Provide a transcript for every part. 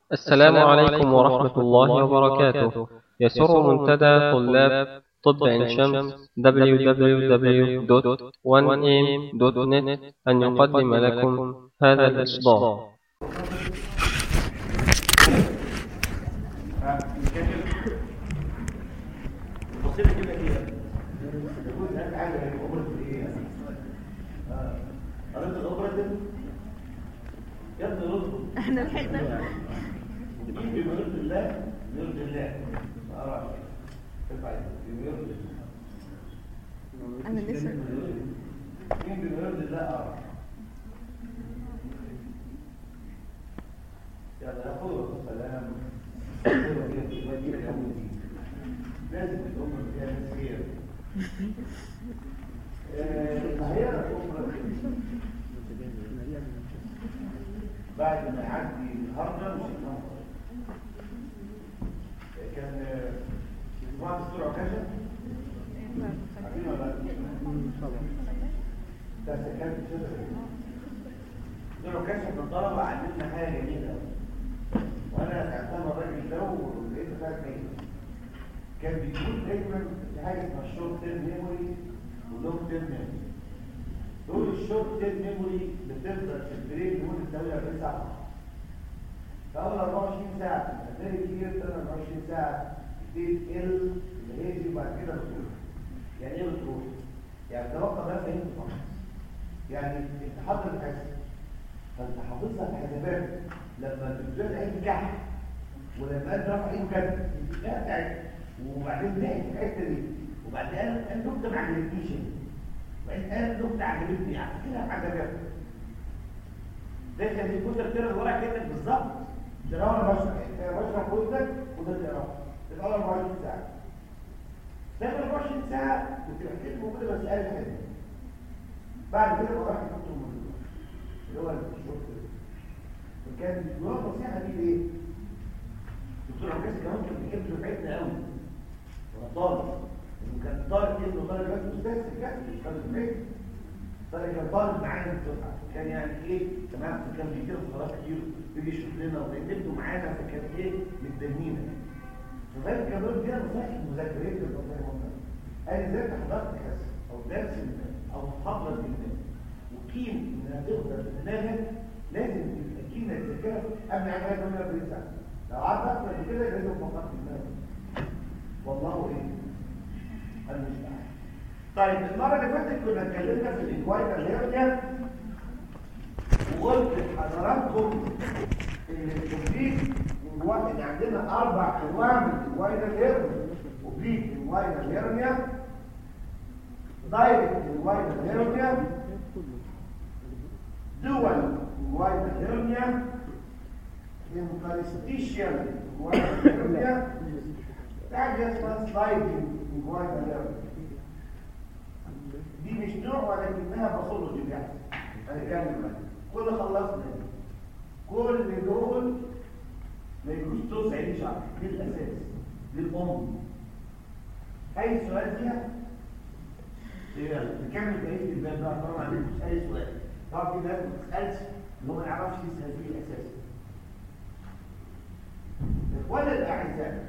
السلام عليكم ورحمة الله وبركاته يسر منتدى طلاب طب عين شمس www.1am.net أن يقدم لكم هذا الإصدار بصير كده كده يقول لك حاجه هي اوبرت ايه اه قريت الاوبرت يا ابني رد احنا لحقنا مين بيرضي الله يرضي الله اه ارفع ايدك بيرضي انا لسه مين بيرضي الله اه يلا يا اخويا السلام لازم الأمة فيها ناس خير هي الأمة بعد ما يعدي النهارده مش النهارده كان بعض السرعة كذا عارفين ولا لا؟ ده سكان الشجرة السرعة كذا في الطلبة علمنا حاجة جميلة وأنا سألتها الراجل ده ولقيت فيها كويس كان بيقول دايما في حاجه اسمها الشورت تيرم ميموري واللونج تيرم ميموري دول الشورت تيرم ميموري بتفضل في البرين لمده 48 ساعه في اول 24 ساعه هتلاقي كتير 24 ساعه تبتدي تقل اللي هي وبعد كده بتروح يعني ايه بتروح؟ يعني توقع بقى فهمت فقط يعني انت حاضر الحاسب فانت حافظها بحسابات لما الدكتور عيد كحك ولما قال رفع ايده كده لا تعب وبعدين لقيت الحته دي وبعدين قال قال نكته ما عجبتنيش وبعدين قال نكته عجبتني يعني كده عجبتني ده كان الكتب كده الورق كده بالظبط ده لو انا بشرح بشرح كتب وده تقراه في اول 24 ساعه ده 24 ساعه كنت بحكي لكم كده مساله حلوه بعد كده بروح احط الموضوع اللي هو الشغل وكان النوع النصيحه دي ليه؟ دكتور عباس كمان كان بيحب دفعتنا قوي وانا طالب انه كان طالب ابنه طالب بس استاذ في الجامعه مش طالب دفعتي طالب كان طالب معانا في الدفعه كان يعني ايه تمام كان بيجي له خلاص كتير بيجي يشوف لنا وبيكتبوا معانا فكان ايه متدنينا فذلك كان بيقول فيها نصائح المذاكرين للموضوع قال ازاي انت حضرت كذا او درس او محاضره جدا وكيم انها تفضل في دماغك لازم تبقى كيمه تذاكرها قبل ما يعمل 48 ساعه لو قعدت اكتر من كده لازم فقط دماغك والله ايه انا مش عارف طيب المره اللي فاتت كنا اتكلمنا في الانكوايري هيرنيا وقلت لحضراتكم ان الكومبليت ان عندنا اربع انواع من الانكوايري هيرنيا كومبليت انكوايري هيرنيا دايركت انكوايري هيرنيا دول انكوايري هيرنيا انترستيشيال انكوايري هيرنيا حاجه اسمها سلايدنج انكوايري هيرنيا دي مش نوع ولكنها باثولوجي بتاعتي هنتكلم عنها كل خلصنا كل دول ما يجوش توسع عين شعر دي الاساس دي الام اي سؤال فيها نكمل بقيه الباب بقى طبعا ما عندكش اي سؤال طبعا في ناس ما بتسالش ان هو ما يعرفش يسال فيه اساسا اخوانا الاعزاء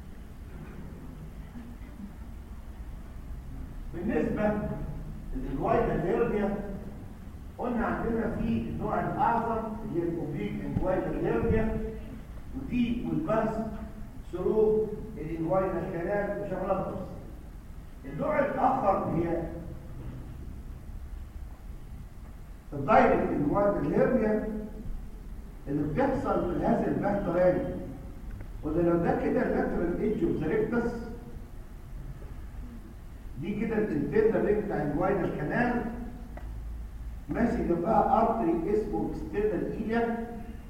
بالنسبه للوايد هيرنيا قلنا عندنا في النوع الاعظم اللي هي الاوبليك انوايد هيرنيا ودي والباس ثرو الانوايد كانال مش هنلخص النوع الاخر هي الدايركت انوايد هيرنيا اللي بتحصل في هذا البكتيريا وده لو ده كده اللاترال ايدج اوف ذا ريكتس دي كده الانترنال رينج بتاع الوايدر كانال ماشي جنبها ارتري اسمه اكسترنال ايليا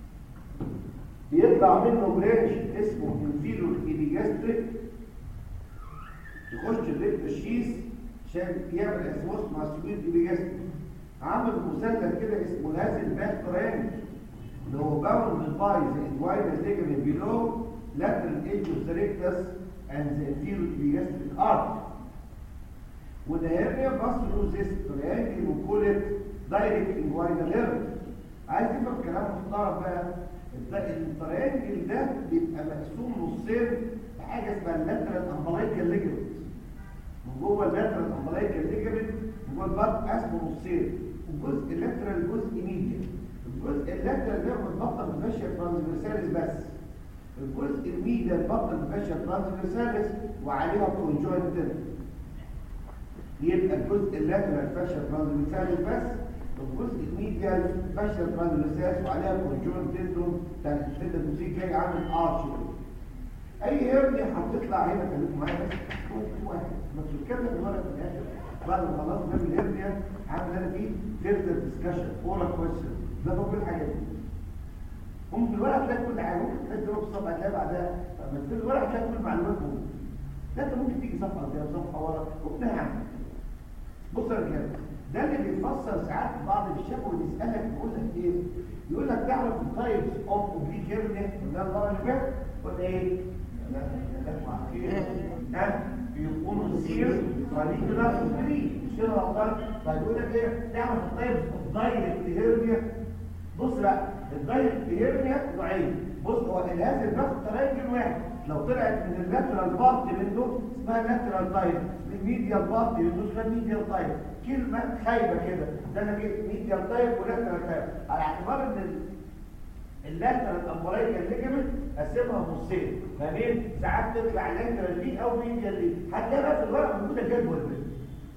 بيطلع منه برانش اسمه انفيرور ايديجاستريك يخش الريكت الشيس عشان يعمل اسموس مع سويد ايديجاستريك عامل مثلث كده اسمه لازل باك ترانج اللي هو باوند باي ذا انوايدر ليجمنت بيلو lateral edge of the rectus and the inferior epigastric artery وده هيرنيا باص له زي triangle وكولت دايركت انجوينال هيرنيا عايز تفهم كلام محترم بقى التريانجل ده بيبقى مقسوم نصين بحاجه اسمها اللاترال امبلايكال ليجمنت من جوه اللاترال امبلايكال ليجمنت من جوه البطن اسمه نصين الجزء اللاترال جزء ميديا الجزء اللاترال ده متبطن بفاشيا ترانسفيرساليس بس الجزء الميديا متبطن بفاشيا ترانسفيرساليس وعليها كونجوينت يبقى الجزء اللاترال فاشيا ترانسفيرساليس بس الجزء الميديال فاشيا ترانسفيرساليس وعليها كونجوينت تندون بتاع الشده الموسيقى جاي عامل ارش اي هرني هتطلع هنا خليكم معايا بس واحد ما تتكلم الورق في الاخر بعد ما خلاص جاب الهرنيا عامل انا فيه فيرتر ديسكشن اورال كويشن ده هو كل الحاجات دي ممكن الورق تلاقي كل حاجه ممكن تلاقي دروب صفحه تلاقي بعدها لما تلاقي الورق تلاقي كل المعلومات موجوده ده انت ممكن تيجي صفحه كده صفحه ورا وبتاع عندك بص يا رجاله ده اللي بيفسر ساعات بعض الشباب بيسالك يقول لك ايه يقول لك تعرف التايبس اوف اوبليك هيرنيا ده المره اللي فاتت ولا ايه ها بيكونوا سير فاليكولا سوبري مش كده غلطان طيب يقول لك ايه تعرف التايبس اوف دايركت هيرنيا بص بقى الدايركت هيرنيا نوعين بص هو الهاز بياخد تراجل واحد لو طلعت من اللاترال بارت منه اسمها لاترال تايب الميديال بارت منه اسمها ميديال تايب كلمه خايبه كده ده انا جبت ميديال تايب ولاترال تايب على اعتبار ان اللاترال امبرايكال ليجمنت قسمها نصين ما بين ساعات تطلع لاترال ليه او ميديال ليه هتلاقي بقى في الورق موجوده جدول بس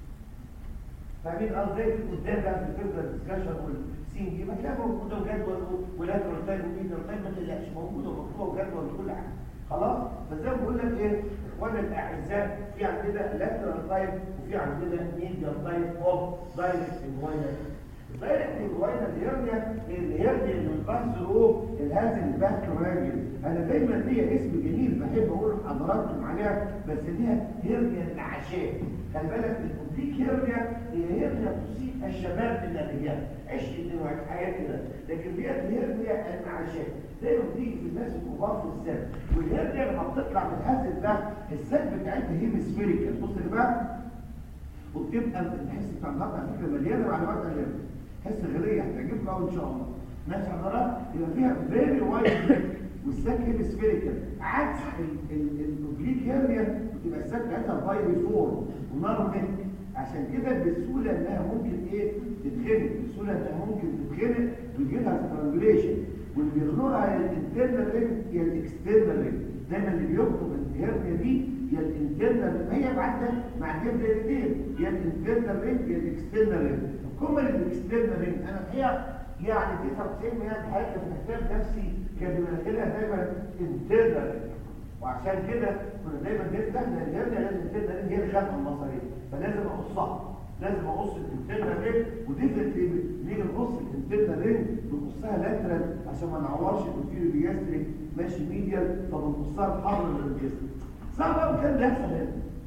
فاهمين قصدي قدام بقى في الفيرتر ديسكشن والسين دي ما تلاقي موجوده وجدول ولاترال تايب وميديال تايب ما تقلقش موجوده ومكتوبه وجدول وكل حاجه خلاص فزي ما بقول لك ايه اخوانا الاعزاء في عندنا لاترال تايب وفي عندنا ميديال تايب اوف دايركت انفايرمنت دايركت انفايرمنت هيرنيا الهيرنيا اللي بتبحث له الهاز الباك راجل انا دايما ليا اسم جميل بحب اقول لحضراتكم عليها بس ليها هيرنيا النعشاء خلي بالك الاوبليك هيرنيا هي هيرنيا تصيب الشباب من الرجال عشت دلوقتي حياه كده لكن ديت هيرنيا النعشاء دايما بتيجي في الناس الكبار في السن والهيرنيا لما بتطلع من الهاز ده السن بتاعتها هي سفيريكال بص يا جماعه وبتبقى الحس بتاع النهارده على فكره مليانه معلومات غير حس غيريه هتعجبكم قوي ان شاء الله ماشي حضرتك يبقى فيها فيري وايد والساك هي سفيريكال عكس الاوبليك هيرنيا بتبقى الساك بتاعتها بايري فور ونارمنت عشان كده بسهوله انها ممكن ايه تتخنق بسهوله انها ممكن تتخنق ويجي لها سترانجوليشن واللي بيخنقها يا الانترنال رينج يا الاكسترنال رينج دايما اللي بيخنق الهيرنيا دي يا الانترنال هي بعدها مع الجبل الاثنين يا الانترنال رينج يا الاكسترنال رينج الكمل الاكسترنال رينج انا الحقيقه يعني 99 من الحاجات اللي بحتاج نفسي كان بيبقى دايما انترنال رينج وعشان كده كنا دايما نفتح لان الهيرنيا لازم الانترنال رينج هي الخدمه المصريه فلازم اقصها لازم اقص الانترنال رينج وديفرنت نيجي نقص الانترنال رينج بنقصها لاترال عشان ما نعورش الانفيريور بيجاستريك ماشي ميديال فبنقصها بحر الانجستريك صعب قوي كان بيحصل هنا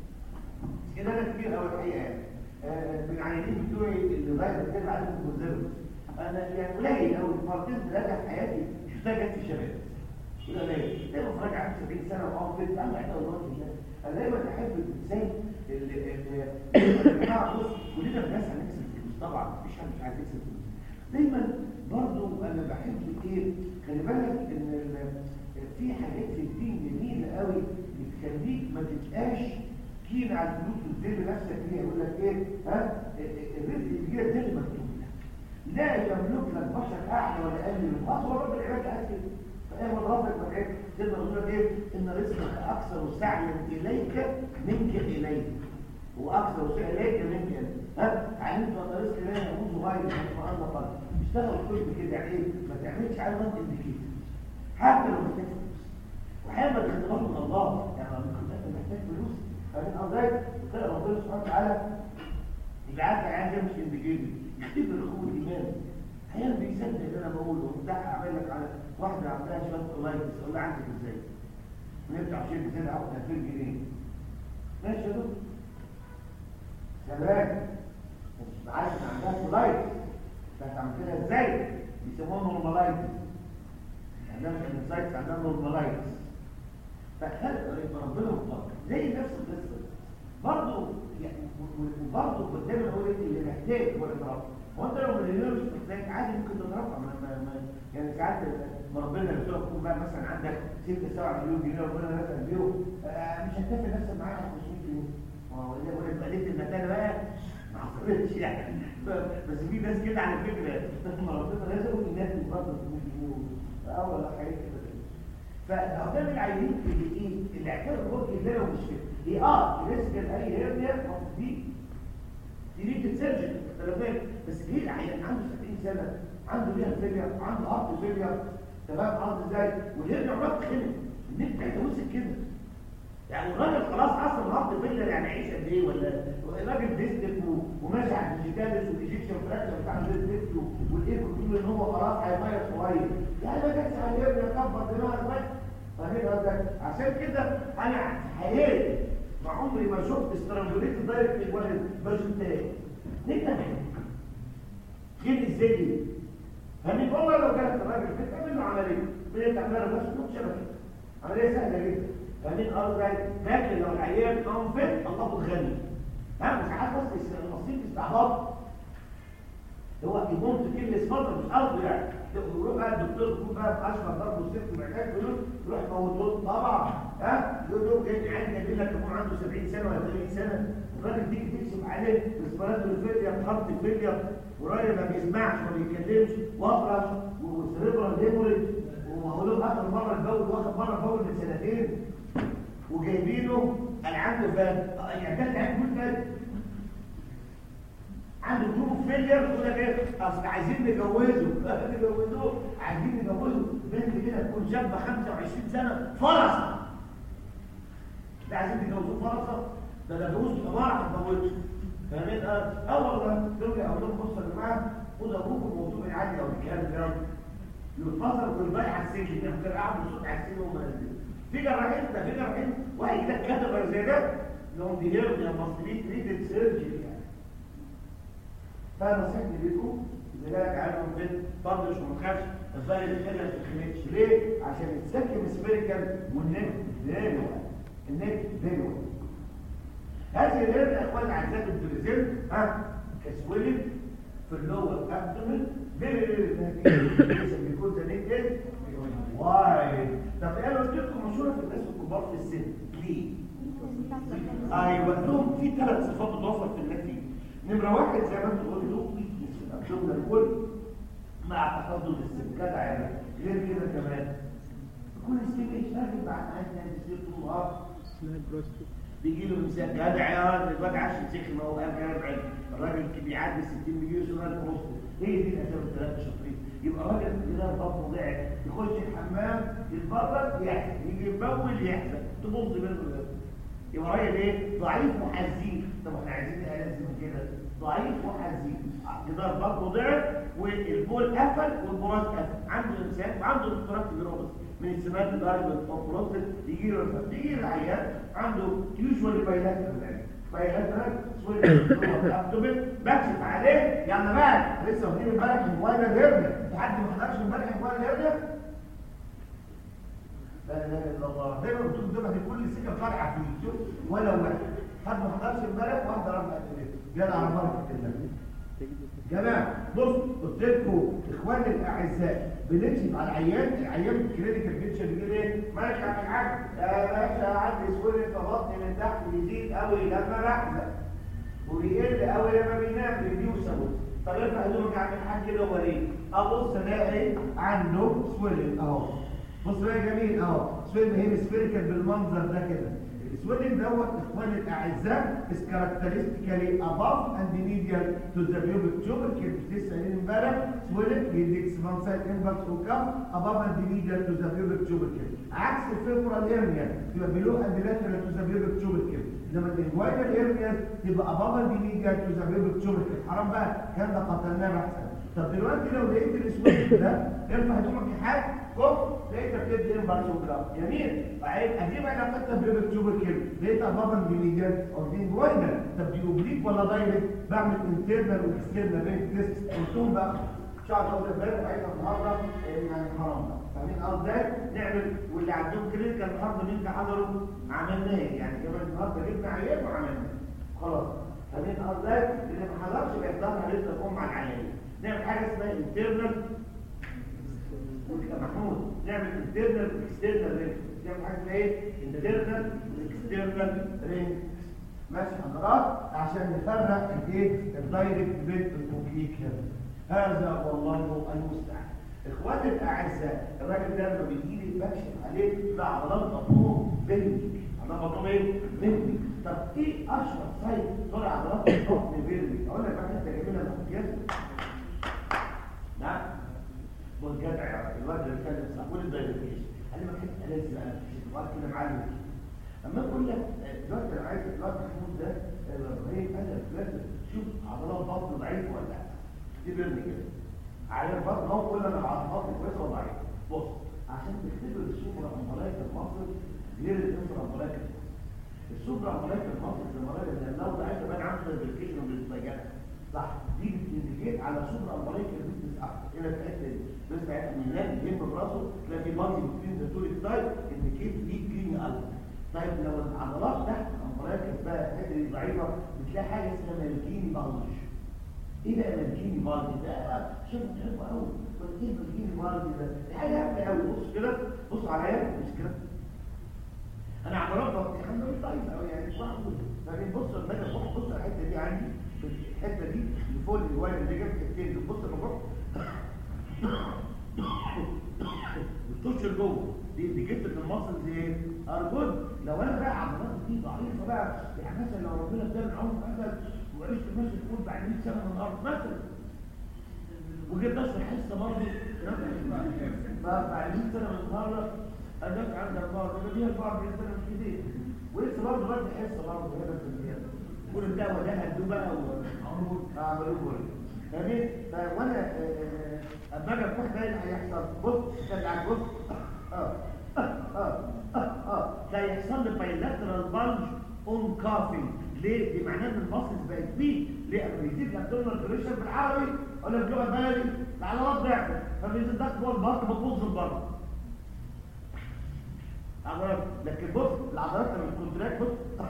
كده انا كبير قوي الحقيقه يعني من العيانين بتوعي اللي ضايق كتير عليهم كونزرف انا يعني قليل قوي مرتين ثلاثه في حياتي شفتها جت في الشباب قليل دايما اتفرج على 70 سنه وقعد كده انا محتاج اقول انا دايما احب الانسان اللي جماعه بص كلنا الناس هنكسب فلوس طبعا مفيش حد مش عايز يكسب فلوس دايما برضو انا بحب ايه خلي بالك ان في حاجات في الدين جميله قوي بتخليك ما تبقاش كين على الفلوس وتدير نفسك فيها يقول لك ايه ها الرزق اللي بيجيلك ده اللي مكتوب لك لا يملك لك بشر اعلى ولا اقل من خاص هو رب العباد قال كده فايه من ربك وحيد تقدر تقول لك ايه ان رزقك اكثر سعيا اليك منك اليه واكثر سعيا اليك منك اليه ها علمت ان رزق لا يموت غير ما الله قال اشتغل كل كده يعني ايه ما تعملش على منطق كده حتى لو محتاج فلوس وحابب الاختبار من الله يعني لما كنت محتاج فلوس فمن أوزاك وكان ربنا سبحانه وتعالى يجعلك عادة مش اندجيبي يختبر اخوه الايمان احيانا بيصدق اللي انا بقوله وبتاع اعمل لك على واحده عندها شويه كولايتس اقول لها عندك ازاي؟ ونفتح شيء كده عاوز 2000 جنيه ماشي يا دكتور سلام مش عارف ان عندها كولايتس فهتعمل كده ازاي؟ بيسموها نورمالايتس عندها انسايتس عندها نورمالايتس فخلق ربنا مطلق زي نفس القصه برضه يعني وبرضه قدام اقول اللي محتاج هو الادراك هو انت لو مليونير مش محتاج عادي ممكن تترفع ما ما ما يعني ساعات ما ربنا يرزقك تكون بقى مثلا عندك 6 7 مليون جنيه ربنا رزقك بيهم آه، مش هتكفي نفسك معاك 500 جنيه ما هو اذا قلت بقى ليله المكان بقى ما حصلتش يعني بس في ناس كده على فكره ما ربنا رزقه الناس بتفضل 500 جنيه اه ولا حاجه كده فالاقدام العينين اللي ايه اللي اعتبر الوجه اللي لو مش فيه هي اه ريسك اي هيرنيا دي دي سيرجري تمام بس ليه العيان عنده 70 سنه عنده ليها فيليا عنده هارت فيليا تمام عنده ازاي والهيرنيا عمرها كده النت بتاعته وصل كده يعني الراجل خلاص اصلا الهارت فيليا يعني عيش قد ايه ولا الراجل ديستك وماشي على الديجيتالس والايجيكشن فراكشن بتاع الديستك والايكو بيقول ان هو خلاص هيغير شويه يعني ما جاتش على الهيرنيا كبر دماغك بس فاهمين قصدك عشان كده انا في حياتي ما عمري ما شفت استرانجوليت دايركت الولد باجنتين نكتب غير ازاي دي فاهمين والله لو كانت الراجل كده تعمل له عمليه بنفتح لها بس نقطه شبكه عمليه سهله جدا فاهمين قصدي لكن لو العيان انفت الله غني ها مش عارف بس النصيب استعباط هو يموت كل فتره مش قصده يعني يروح بقى الدكتور يكون بقى في اشهر ضرب وست محتاج فلوس يروح يموتوه طبعا ها يقول له جاي عادي يجيب لك يكون عنده 70 سنه ولا 80 سنه الراجل تيجي تكشف عليه ريسبيراتوري خط فيليا والراجل ما بيسمعش ما بيتكلمش واطرش وسريبرال هيموريج وهو له اخر مره اتجوز واخد مره فوق من سنتين وجايبينه قال عنده فات يعني كان عنده فات عنده جروب فيلير يقول لك ايه اصل عايزين نجوزه نجوزوه عايزين نجوزه بنت كده تكون شابه 25 سنه فرصه ده عايزين نجوزوه فرصه ده ده جوز حمار هتجوزه فاهمين اول ما ترجع اقول لهم بصوا يا جماعه خدوا ابوكم موضوع العادي او الكلام ده يتفصل بالباقي على السجن يعني كان قاعد بصوت على السجن وهم نازلين في جراحين ده في جراحين واحد كده كاتب زي ده لهم دي هيرنيا مصري تريتد سيرجري يعني فنصيحتي ليكم اذا جالك عنهم بنت طنش وما تخافش الظاهر الخير ما تتخنقش ليه؟ عشان السكن سبيريكال والنك فيري النك فيري هذه الهيرن يا اخوان اعزائي البريزنت ها كسولد في اللور ابدومن فيري فيري بيكون ده نيك واي طب انا قلت لكم مشهوره في الناس الكبار في السن ليه؟ ايوه لهم في ثلاث صفات بتوفر في النتيجه نمرة واحد زي ما انت قلت له ويكنس في الابدومينال وول مع تقدم السن جدع يعني غير كده كمان كل ستيج راجل بعد عندنا بيصير طول النهار بيجي له مساك جدع يا الواد عاش سخن هو قام جدع الراجل بيعدي 60 مليون سؤال في وسطه هي دي الاسباب الثلاثه شاطرين يبقى راجل كده بطنه ضعف يخش الحمام يتبرد يحزن يجي يبول يحزن تبوظ منه ده يبقى راجل ايه ضعيف وحزين طب احنا عايزين نقلل من كده ضعيف وحزين جدار بطنه ضعف والبول قفل والبراز قفل عنده امساك وعنده اضطراب جروبس من السمات لدرجه البروستات يجي له يجي العيان عنده يوجوال بايلاترال بايلاترال سويل ابدومين بكشف عليه يلا بقى لسه واخدين امبارح من موبايل الهرنيا في حد ما حضرش امبارح موبايل الهرنيا لا اله الا الله دايما بتقول ده كل سكه طالعه في اليوتيوب ولا واحد حد ما حضرش امبارح واحده رفعت ايديه جدع على بركه الله جماعه بص قلت لكم اخواني الاعزاء بنكشف على العيان العيان كلينيكال بيتشر بيقول ايه ماشي يا الحاج يا باشا عندي سويل بطني من تحت بيزيد قوي لما بحزن وبيقل قوي لما بينام بيوسع طب ارفع هدومك يا عم الحاج كده وريه ابص الاقي عنده سويل اهو بص بقى جميل اهو سويل هي سفيريكال بالمنظر ده كده السويلنج دوت اخواني الاعزاء is characteristically above and medial to the pubic tubercle لسه قايلين امبارح سويلنج يديك one side impact to come above and medial to the pubic tubercle عكس الفيبرال هيرنيا تبقى below and lateral to the pubic tubercle لما الانجوينال هيرنيا تبقى above and medial to the pubic tubercle حرام بقى الكلام ده قتلناه احسن طب دلوقتي لو لقيت السويلنج ده ارفع هدومك يا حاج كف لقيتها بتدي امبارسوجرام جميل طيب اجيب انا حتى بيبك توبركل لقيتها بابا بيليجان او دي جوينال طب دي اوبليك ولا دايركت بعمل انترنال واكسترنال ريت تيست قلتهم بقى مش هقعد اقول امبارح وعيدها النهارده يعني حرام بقى فاهمين قصدي نعمل واللي عندهم كلينيكال النهارده مين حضروا عملناه يعني كمان النهارده جبنا عيان وعملناه خلاص فمن قصدك اللي ما حضرش بيحضرها لسه الام على العيانين نعمل حاجه اسمها انترنال محمود نعمل انترنال اكسترنال رينج نعمل حاجه اسمها ايه انترنال اكسترنال رينج ماشي حضرات عشان نفرق الايه الدايركت بين الاوبليك هذا والله المستعان اخواتي الاعزاء الراجل ده لما بيجي لي بكشف عليه ده عضلات بطنه بيلي عضلات بطنه ايه بيلي طب ايه اشهر سايت طلع عضلات البطن بيلي اقول لك بقى انت جايبنا الحكايه نعم والجدع يا راجل الواد اللي بيتكلم صح قول الدايركتيشن قال لي ما كنت لازم بقى الواد كده معلم اما اقول لك دلوقتي انا عايز الواد محمود ده ابراهيم انا لازم شوف عضلات بطن ضعيفه ولا لا اختبرني كده على البطن هو كل انا عضلات كويسه ولا ضعيفه بص عشان تختبر السوبر امبلايك المصري غير الانفرا امبلايك السوبر امبلايك المصري زي ما راجل لان لو ضعيفه بقى عنده الفيركيشن وبالسجاده صح دي بتنديكيت على سوبر امبلايك البيزنس اكتر هنا الحته دي بس ساعتها من هناك يهم براسه تلاقي في مالتي بتوين ذا توريك تايب انديكيت دي جرين الب طيب لو العضلات تحت الامبلايك بقى الحته دي ضعيفه بتلاقي حاجه اسمها مالكيني بالج ايه بقى مالكيني بالج ده شوف حلو قوي ايه مالكيني بالج ده دي حاجه هبله قوي بص كده بص عليا مش كده انا عضلات بطني الحمد لله ضعيفه قوي يعني مش معقول لكن بص لما اجي اروح بص على الحته دي عندي الحته دي اللي فوق الواير اللي جنب الحتتين بص لما اروح بتخش لجوه دي دي جبت المصل دي ارجل لو انا بقى عضلاتي دي ضعيفه بقى يعني مثلا لو ربنا اداني عمر مثلا وعشت مثلا تقول بعد 100 سنه من الارض مثلا وجيت بس حصه برضه بعد 100 سنه من النهارده اداك عندك برضه دي 44 سنه مش كتير ولسه برضه بدي حصه برضه هنا في الدنيا كل الدواء ده هدوه بقى وعملوه كله فاهمين؟ وانا اما اجي افتح ده اللي هيحصل بص شجع بص اه اه اه اه ده يحصل لي بايلاترال بلج اون كافي ليه؟ دي معناه ان المصل بقت بيك ليه؟ اما يزيد الابدومينال بريشر بالعربي ولا باللغه البلدي العضلات ضعفت فبيزيد الضغط جوه البطن بتبوظ البطن عضلات لكن بص العضلات لما الكونتراكت بص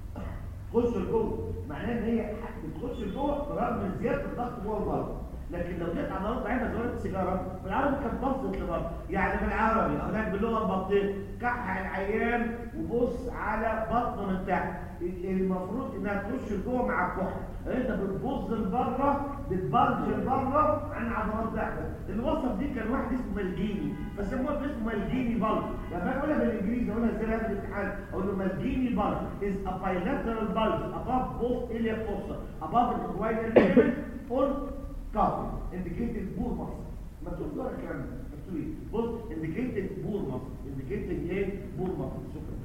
تخش لجوه معناه ان هي بتخش لجوه برغم من زياده الضغط جوه البطن لكن لو جت عضلات ضعيفه زي السيجاره بالعربي كانت بصت لبره يعني بالعربي هناك باللغه البطيئه كح العيان وبص على بطنه من تحت المفروض انها تخش لجوه مع الكحل انت بتبص لبره بتبرج لبره عن عضلات ضعفه الوصف دي كان واحد اسمه مالجيني فسموه اسمه مالجيني بلج لما اقولها بالانجليزي اقولها ازاي في الامتحان اقول له مالجيني بلج is a bilateral bulge above both iliac fossa above the inguinal ligament on coffee indicating poor muscle مكتوب له الكلام ده مكتوب ايه بص indicating poor muscle indicating ايه poor muscle شكرا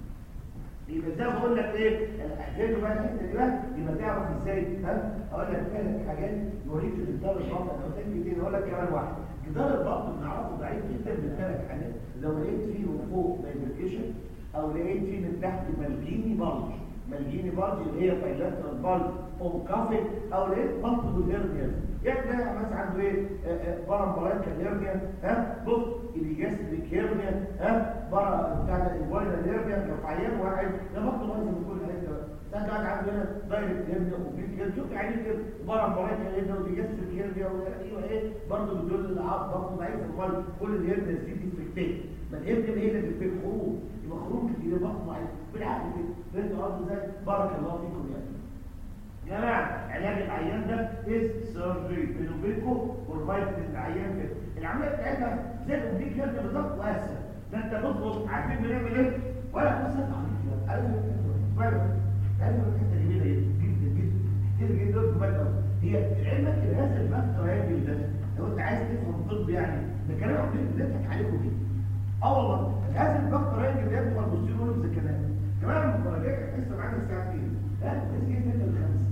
يبقى زي ما بقول لك ايه الحاجات بقى الحته دي بقى يبقى تعرف ازاي ها اقول لك ثلاث حاجات يوريك جدار البطن او تاني كتير اقول لك كمان واحد جدار البطن بنعرفه ضعيف جدا بالثلاث حاجات لو لقيت فيه من فوق دايفركيشن او لقيت فيه من تحت ملجيني بلج ملجيني بلج اللي هي بايلاترال بلج او كافي او لقيت بطن هيرنيا يعني مثلا عنده ايه بارامبلايكال هيرنيا ها بص الجاستريك هيرنيا ها برا بتاع الفاينال هيرنيا لو عيان واحد ده بطنه بايظه من كل حته ده قاعد عنده هنا دايركت هيرنيا وبيك هيرنيا شوف عينيه كده بارامبلايكال هيرنيا والجاستريك هيرنيا ايوه ايه برضه بتدل العظم بطنه ضعيف امال كل الهيرنيا دي ديفكتات ما الهيرنيا هي اللي في خروج يبقى خروج كتير بطنه ضعيف بالعقل كده فهمت قصدي ازاي بارك الله فيكم يعني يا جماعه علاج العيان ده از سيرجري بينه وبينكم بروفايد للعيان كده العمليه بتاعتها زي الاوبليك هيرنيا بالظبط واسع ده انت بص عارفين بنعمل ايه ولا قصه تعليق ايوه ايوه ايوه الحته جميله جدا جدا كتير جدا في هي علمك هذا الماستر هاجل ده لو انت عايز تفهم طب يعني ده كلام عمال بنضحك عليكم بيه اه والله هذا الماستر هاجل ده يدخل بوستير ولا زي كلام كمان المراجعه لسه معانا الساعه كام ها بس ايه 3 ل 5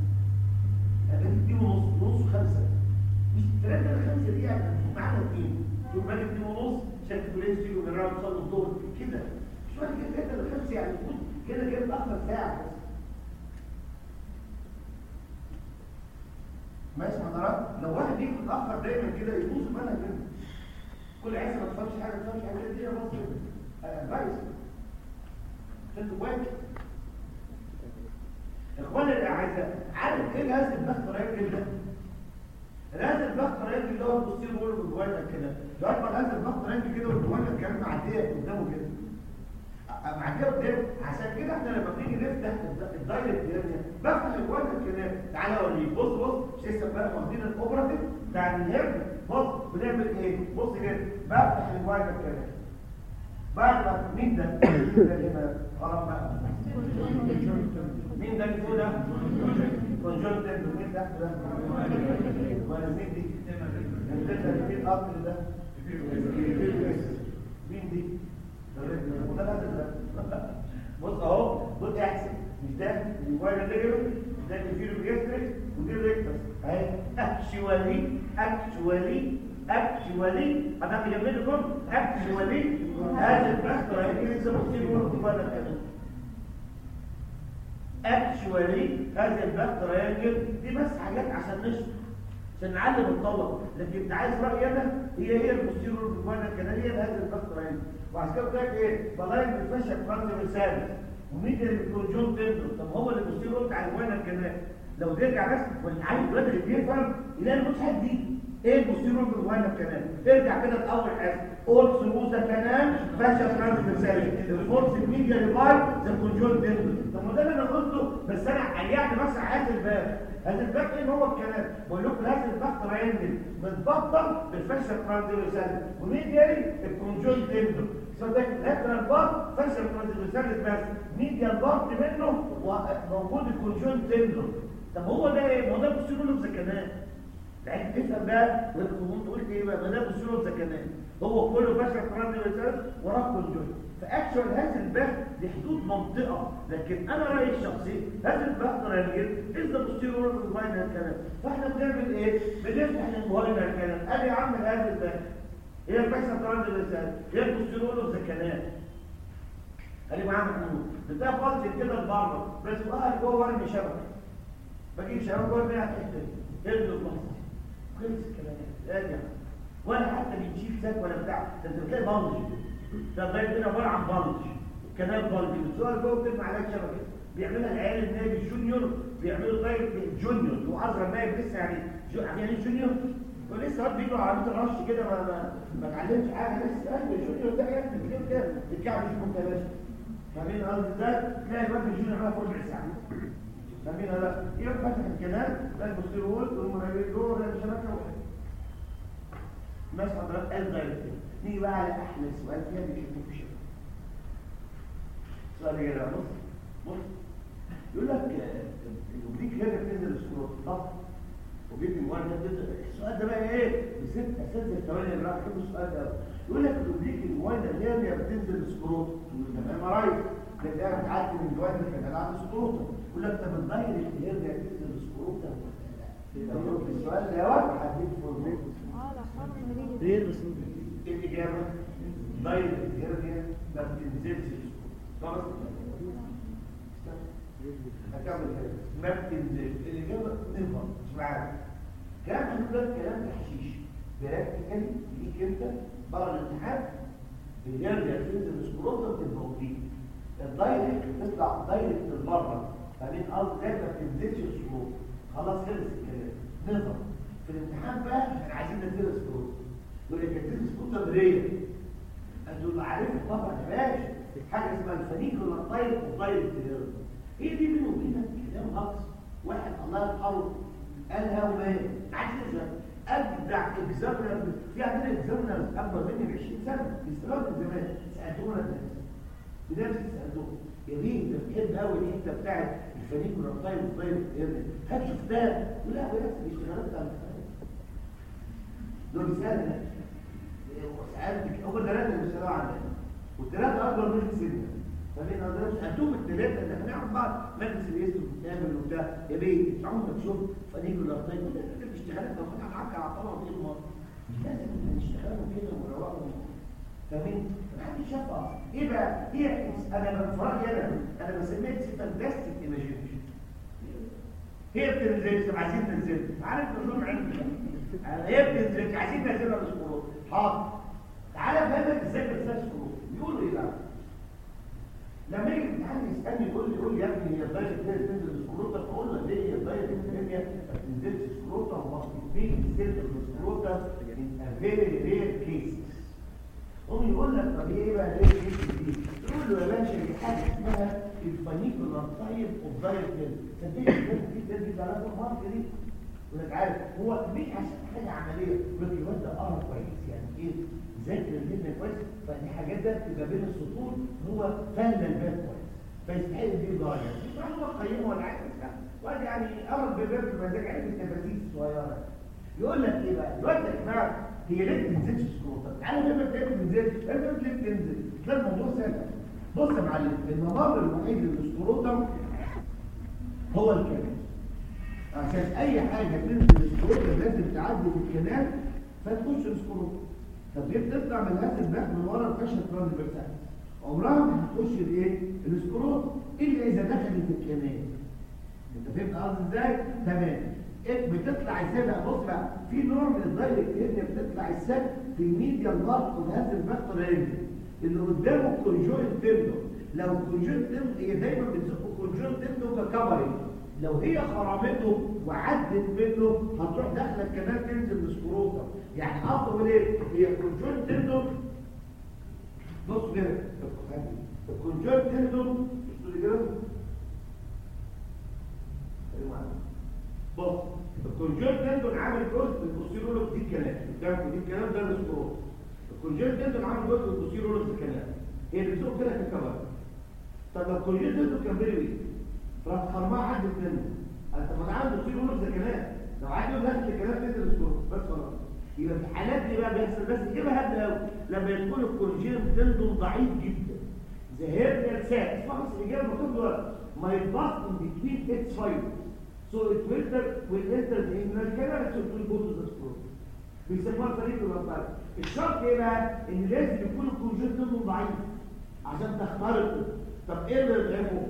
هتبقى دي ونص نص خمسه مش 3 ل 5 دي يعني معانا اثنين تقول بالك دي ونص عشان تقول تيجي ونراجع نصلي الظهر كده مش وقت كده 3 ل 5 يعني كده كده تاخر ساعه بس ماشي حضرات لو واحد يجي متاخر دايما كده يبوظ المنهج كده كل عايز ما تفهمش حاجه ما تفهمش حاجه دي بس كده كويس انتوا كويس اخوان الاعزاء عايزاه عارف ايه الهاز البخت راجل ده الهاز البخت راجل اللي هو البوستير وول بالجوال كده دلوقتي ما الهاز البخت راجل كده والجوال كان معديه قدامه كده معديه قدام عشان كده احنا لما بنيجي نفتح الدايركت هيرنيا بفتح الجوال كده تعالى اوريك بص بص مش لسه بقى واخدين الاوبراتيف بتاع الهيرنيا بص بنعمل ايه بص كده بفتح الجوال كده بعد ما مين ده مين ده هنا خلاص بقى مين ده اللي فوق ده كونجنتال ومين ده ده ولا مين دي الداتا مين الاب ده مين دي ده لازم ده بص اهو بص احسن مش ده الموبايل الليجر ده اللي فيه الجستريك ودي الريكتس اهي اكشوالي اكشوالي اكشوالي انا بجمل لكم اكشوالي هذا البحث رايحين لسه بصير يقولوا في بالك كده اكشوالي هذا البحث رايحين دي بس حاجات عشان نشرح عشان نعلم الطلبه لكن انت عايز رايي انا هي هي البوستيرور بالجوانا الكناريه لهذا البحث رايحين وعشان كده قلت لك ايه بلاين بالفشل فرنسي مثال وميديا الكونجون تندر طب هو اللي البوستيرور بتاع الجوانا الكناريه لو ترجع بس والعيل الواد اللي بيفهم يلاقي المسحه دي ايه البوستيرور بالجوانا الكنال ارجع كده لاول حاجه اول ثروزا كنال فاشل ترانسفيرسال الفورس ميديا ريفايف ذا كونجون تندر طب ما ده اللي انا قلته بس انا يعني بس عايز الباب هذا الباب ايه هو الكلام بقول لكم هذا الباب تراينجل متبطل بالفاشل ترانسفيرسال وميديا الكونجون تندر صدق لاترال بارت فاشل ترانسفيرسال بس ميديا بارت منه موجود الكونجون تندر طب هو ده ايه ما هو ده بوستيرور ذا كنال لكن تفهم بقى وانت قلت ايه بقى ما ده بوستيرور ذا كنال هو كله فاشل ترانسفيرسال وراه كونجون فاكشوال هذا البحث دي حدود منطقه لكن انا رايي الشخصي هذا البحث راجل اذا بوستيرور بالماين الكلام فاحنا بنعمل ايه بنفتح الموبايل الكلام ادي يا عم هذا البحث هي الفاشل ترانسفيرسال هي البوستيرور ذا كنال قال معاه محمود بتاع فاضي كده لبره بس بقى جوه ورمي شبكه بجيب شبكه جوه بيها حته ابن البلاستيك خلص الكلام راجع ولا حتى بنشيل ساك ولا بتاع ده انت بتلاقي بلج ده لغايه هنا عباره عن بلج كنال بلج السؤال جوه بترمي عليك شبكه بيعملها العيال النادي الجونيور بيعملوا طيب جونيور واصغر نايب لسه يعني يعني ايه جونيور ولسه واد بيجوا عربيه الرش كده ما ما ما اتعلمش حاجه لسه قال الجونيور ده يعني كده كده الكعب مش ممكن فاهمين قصدي ده تلاقي الواد الجونيور عمال ربع ساعه فاهمين ولا يبقى فتح الكلام ده البوستيرول والمهيئ دول ده الشبكه واحد ماشي حضرتك قال دايركت نيجي بقى على احلى سؤال فيها بيشوفوه في الشبكه سؤال كده بص بص يقول لك الاوبليك هنا بتنزل السكروت ضغط وبيدي مواد بتنزل السؤال ده بقى ايه بست اساتذه الثواني اللي راح يحبوا السؤال ده يقول لك الاوبليك المواد اللي هي بتنزل السكروت تمام رايت بتلاقيها بتعدي من جوانب كده عند السكروت يقول لك طب الدايركت اللي هي بتنزل السكروت السؤال ده واحد هديك فورميت غير بس الاجابه دايركت هي ما بتنزلش خلاص هكمل كده ما بتنزلش الاجابه نفر مش معاك كلام حضرتك كلام تحشيش براكتيكالي ليك انت بره الامتحان بيرجع تنزل السكروتر تبقى الدايركت تطلع دايركت لبره فمن قصد ده ما بتنزلش السكروت خلاص خلص الكلام نظر في الامتحان بقى احنا عايزين ننزل السكروت يقول لك تنزل السكروت تمريه انتوا عارفين طبعا يا باشا حاجه اسمها الفنيكولا دايركت ودايركت هي دي بينه وبينك كلام هقص واحد الله يرحمه قالها وما عايز ابدع اكزامنر في عندنا اكزامنر اكبر مني ب 20 سنه بيشتغلوا من زمان سالتونا الناس بنفس سالتوهم يا بيه انت بتحب قوي الحته بتاعت الفنيكولا طيب طيب هل شفتها؟ لا هو نفس الاشتغالات بتاع دول بيسالنا سالت هو الثلاثه اللي بيشتغلوا عندنا والثلاثه اكبر مني سنا فبين نظرهم سالتهم الثلاثه اللي احنا نعرف بعض مجلس الاسم بتعمل وبتاع يا بيه انت عمرك ما تشوف فنيكولا طيب ده الاشتغالات لو كنت هتعكر على الطلبه في المره مش لازم نشتغلوا كده ونروحوا فاهمين؟ محدش شاف اصلا ايه بقى؟ هي انا في رايي انا انا بسميها فانتاستيك ايماجينيشن هي بتنزل طب عايزين ننزل عارف نظام عندي هي بتنزل عايزين ننزلها بالسكروت حاضر تعالى افهمك ازاي بتنزل السكروت بيقولوا ايه بقى؟ لما يجي الامتحان يسالني يقول لي يقول لي يا ابني هي الدايره كده تنزل السكروت اقول له ليه الدايركت الدنيا ما بتنزلش سكروتا ومصر بين السيلف السكروتا in a very rare cases هم يقول لك طب ايه بقى ليه كيس دي تقول له يا باشا دي حاجه اسمها الفانيكولار تايب اوف دايركت صدقني الناس دي ده دي ده لازم مارك دي ولك عارف هو مش عشان حاجه عمليه يقول لك الواد ده قرا كويس يعني ايه ذاكر الجبنه كويس فدي حاجات ده بتبقى بين السطور هو فهم الباب كويس فيستحق دي ضايع مش معلومه قيمه ولا حاجه واد يعني قرب بالباب بمزاج عارف التفاسير الصغيره يقول لك ايه بقى دلوقتي يا جماعه هي ليه ما بتنزلش سكروتا تعالوا لما بتنزل تنزل انت ليه بتنزل ده الموضوع سهل بص يا معلم الممر الوحيد للسكروتا هو الكلام عشان اي حاجه تنزل السكروتا لازم تعدي في الكنال فتخش السكروتا طب ليه بتطلع من هذا الباب من ورا الفشل ترانسفيرسال عمرها ما هتخش الايه السكروتا الا اذا دخلت الكنال انت فهمت قصدي ازاي تمام إيه بتطلع ازاي بقى بص بقى في نوع من الدايركت هيرنيا بتطلع ازاي في الميديال بارت اوف هذا الفاكتور رينج اللي قدامه كونجوينت تندو لو الكونجوينت تندو هي دايما بتزق الكونجوينت تندو ككفرنج لو هي خرمته وعدت منه هتروح داخله الكنال تنزل السكروتا يعني اقصد ايه هي الكونجوينت تندو بص كده الكونجوينت تندو بص كده بص الكونجنت تندون عامل جزء البوستيرولوس دي الكلام قدامكم دي الكلام ده السكروت الكونجنت تندون عامل جزء البوستيرولوس دي الكلام هي بتزق كده في الكبر طب لو الكونجنت تندون كان بيلي ايه راح خرمها عدت منه انت ما عنده بوستيرولوس ده كلام لو عايز يقول لك الكلام تنزل السكروت بس خلاص يبقى في الحالات دي بقى بيحصل بس كده هبل قوي لما يكون الكونجنت تندون ضعيف جدا زي هيرنيال ساك اسمع بس الاجابه مكتوب دلوقتي ما يبقى in between its fibers So it will enter, will enter the inner canal so it will go to the scrotum. بيسموها طريق الوصال. الشرط ايه بقى؟ ان لازم يكون الكونجنت منه ضعيف عشان تخترقه. طب ايه اللي يضعفه؟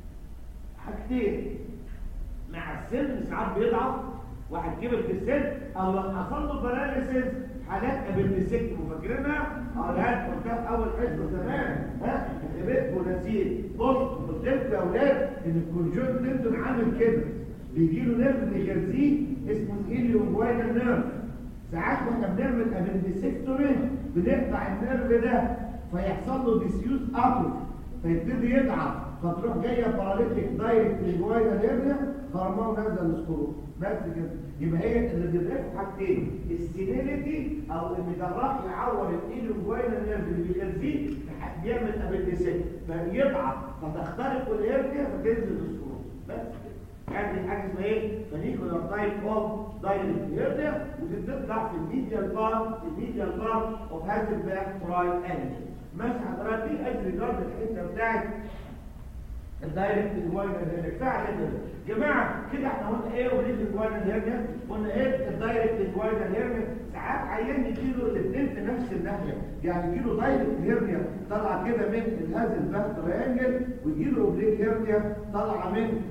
حاجتين. مع السن ساعات بيضعف واحد كبر في السن او لو حصل له باراليسيس حالات ابندسكت فاكرينها؟ اه لا قلتها في اول حصه زمان ها بيت ونسيت بص قلت لكم يا اولاد ان الكونجنت تندون عامل كده بيجي له نيرف بيغذيه اسمه الهيليوم جواينال نيرف ساعات واحنا بنعمل ابندسكتوري بنقطع النيرف ده فيحصل له ديسيوز اتروف فيبتدي يضعف فتروح جايه باراليتيك دايركت للجواينال اريا خرمان هذا السكروت بس كده يبقى هي اللي بيضيف حاجتين السينيليتي او ان الجراح يعور الهيليوم جواينال نيرف اللي بيغذيه بيعمل ابندسكت فيضعف فتخترق الاريا فتنزل السكروت بس كده هذه حاجه اسمها ايه فانيكولار تايب اوف دايركت هيرنيا وتطلع في الميديال بار الميديال بار اوف هذا الباك تراي انجل ماشي حضرتك دي ادي ريجارد الحته بتاعت الدايركت الواينر هيرنيا فعلا يا جماعه كده احنا قلنا ايه وليه الواينر هيرنيا قلنا ايه الدايركت الواينر هيرنيا ساعات عيان يجيله الاثنين في نفس الناحيه يعني يجيله دايركت هيرنيا طالعه كده من هذا الباك تراينجل ويجيله اوبليك هيرنيا طالعه من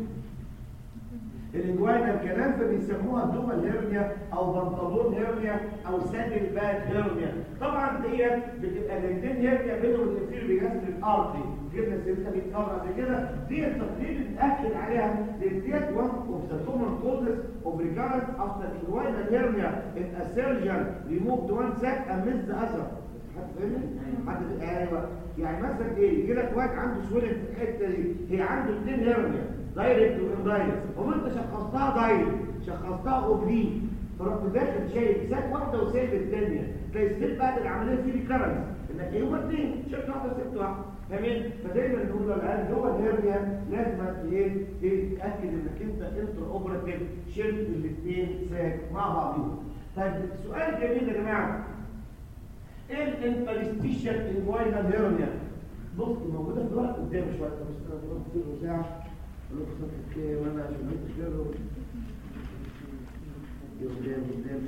الانجواينا الكلام فبيسموها دوبل هيرنيا او بنطلون هيرنيا او سادل باك هيرنيا طبعا ديت بتبقى الاثنين هيرنيا بينهم الانفير بيجسد الارضي جبنا سيرتها بيتكرر قبل كده دي التقرير بنأكد عليها لان ديت one of the common causes of recurrence after inguinal hernia in a surgeon removed one sac and missed the other حد فاهمني؟ حد ايوه يعني مثلا ايه يجي لك واحد عنده سويلنج في الحته دي هي عنده اثنين هيرنيا دايركت واندايركت هو انت شخصتها دايركت شخصتها اوبليك فرحت داخل شايل ساك واحده وسايب الثانيه تلاقي الست بعد العمليه في ريكرنس انك ايه هما اثنين شلت واحده وسبت واحده فاهمين فدايما نقول للعيال هو الهيرنيا لازم ايه تتاكد انك انت انتر اوبراتيف شلت الاثنين ساك مع بعضهم طيب سؤال جميل يا جماعه ايه الانترستيشن انفاينال هيرنيا بص موجوده في الورق قدام شويه بس انا بقول كتير ساعه اقول لك صفحه ايه وانا عشان ما تشتغلوا قدام قدام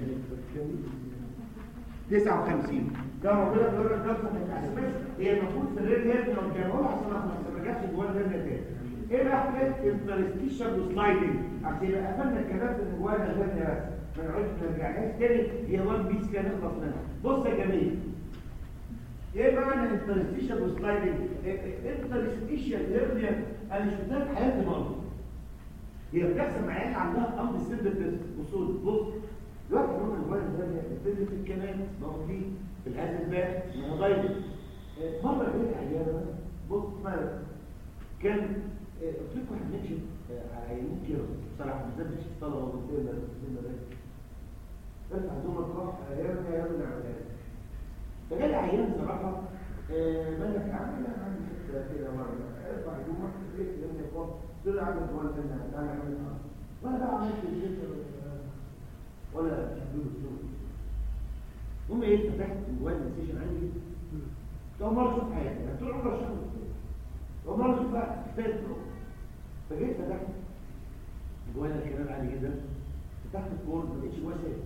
59 ده موجوده في الورق ده صفحه هي المفروض في الريد هيرنيا والجامعه عشان ما رجعش جوه الهيرنيا تاني ايه بقى حكايه انترستيشن وسلايدنج عشان يبقى قفلنا الكلام اللي جوانا الهيرنيا بس ما نقعدش ما نرجعلهاش تاني هي وان بيس كده نخلص منها بص يا جميل ايه معنى انترستيشن وسلايدنج انترستيشن هيرنيا انا شفتها في حياتي مره هي بتحصل مع عيال عندها امر سيلف بصوا بص دلوقتي هم الجوال الثانيه بتبتدي في الكلام ما هو فيه في الهاز الباك ما هو دايركت مره جت عيانه بص مالك كان آه، قلت لكم واحد ماشي على عينين كده بصراحه بالذات مش الطلبه والدكتور ده ارفع دوم القاع يرمي يرمي على الآن فجالي عيان صراحة آه، مالك عامل لا عامل حتة كده مرة ارفع دومك ليه لأن القاع دول عامل ولا كنا لا عامل ولا بقى عملت الجيش ولا شدود السوق المهم ايه فتحت الموبايل ستيشن عندي اول مرة اشوف حياتي انا طول عمري اشوف اول مرة اشوف بقى كفاية فجيت فتحت الموبايل الكلام عالي جدا فتحت الكورد ما لقيتش جواه سلك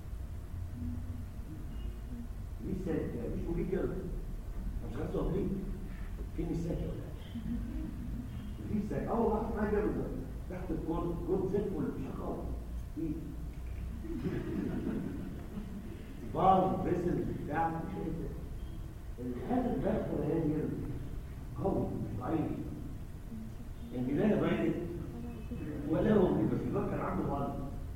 ليه سلك مش مفيد كده مش خدت اوبليك فين السلك في سلك اه والله ما جاب ده تحت الكورد كورد زي الفل مش هخاف في بعض بسل بتاع مش ايه هذا البحث الرهاني قوي مش ضعيف البدايه ضعيف ولا هو بس الوقت كان عنده غلط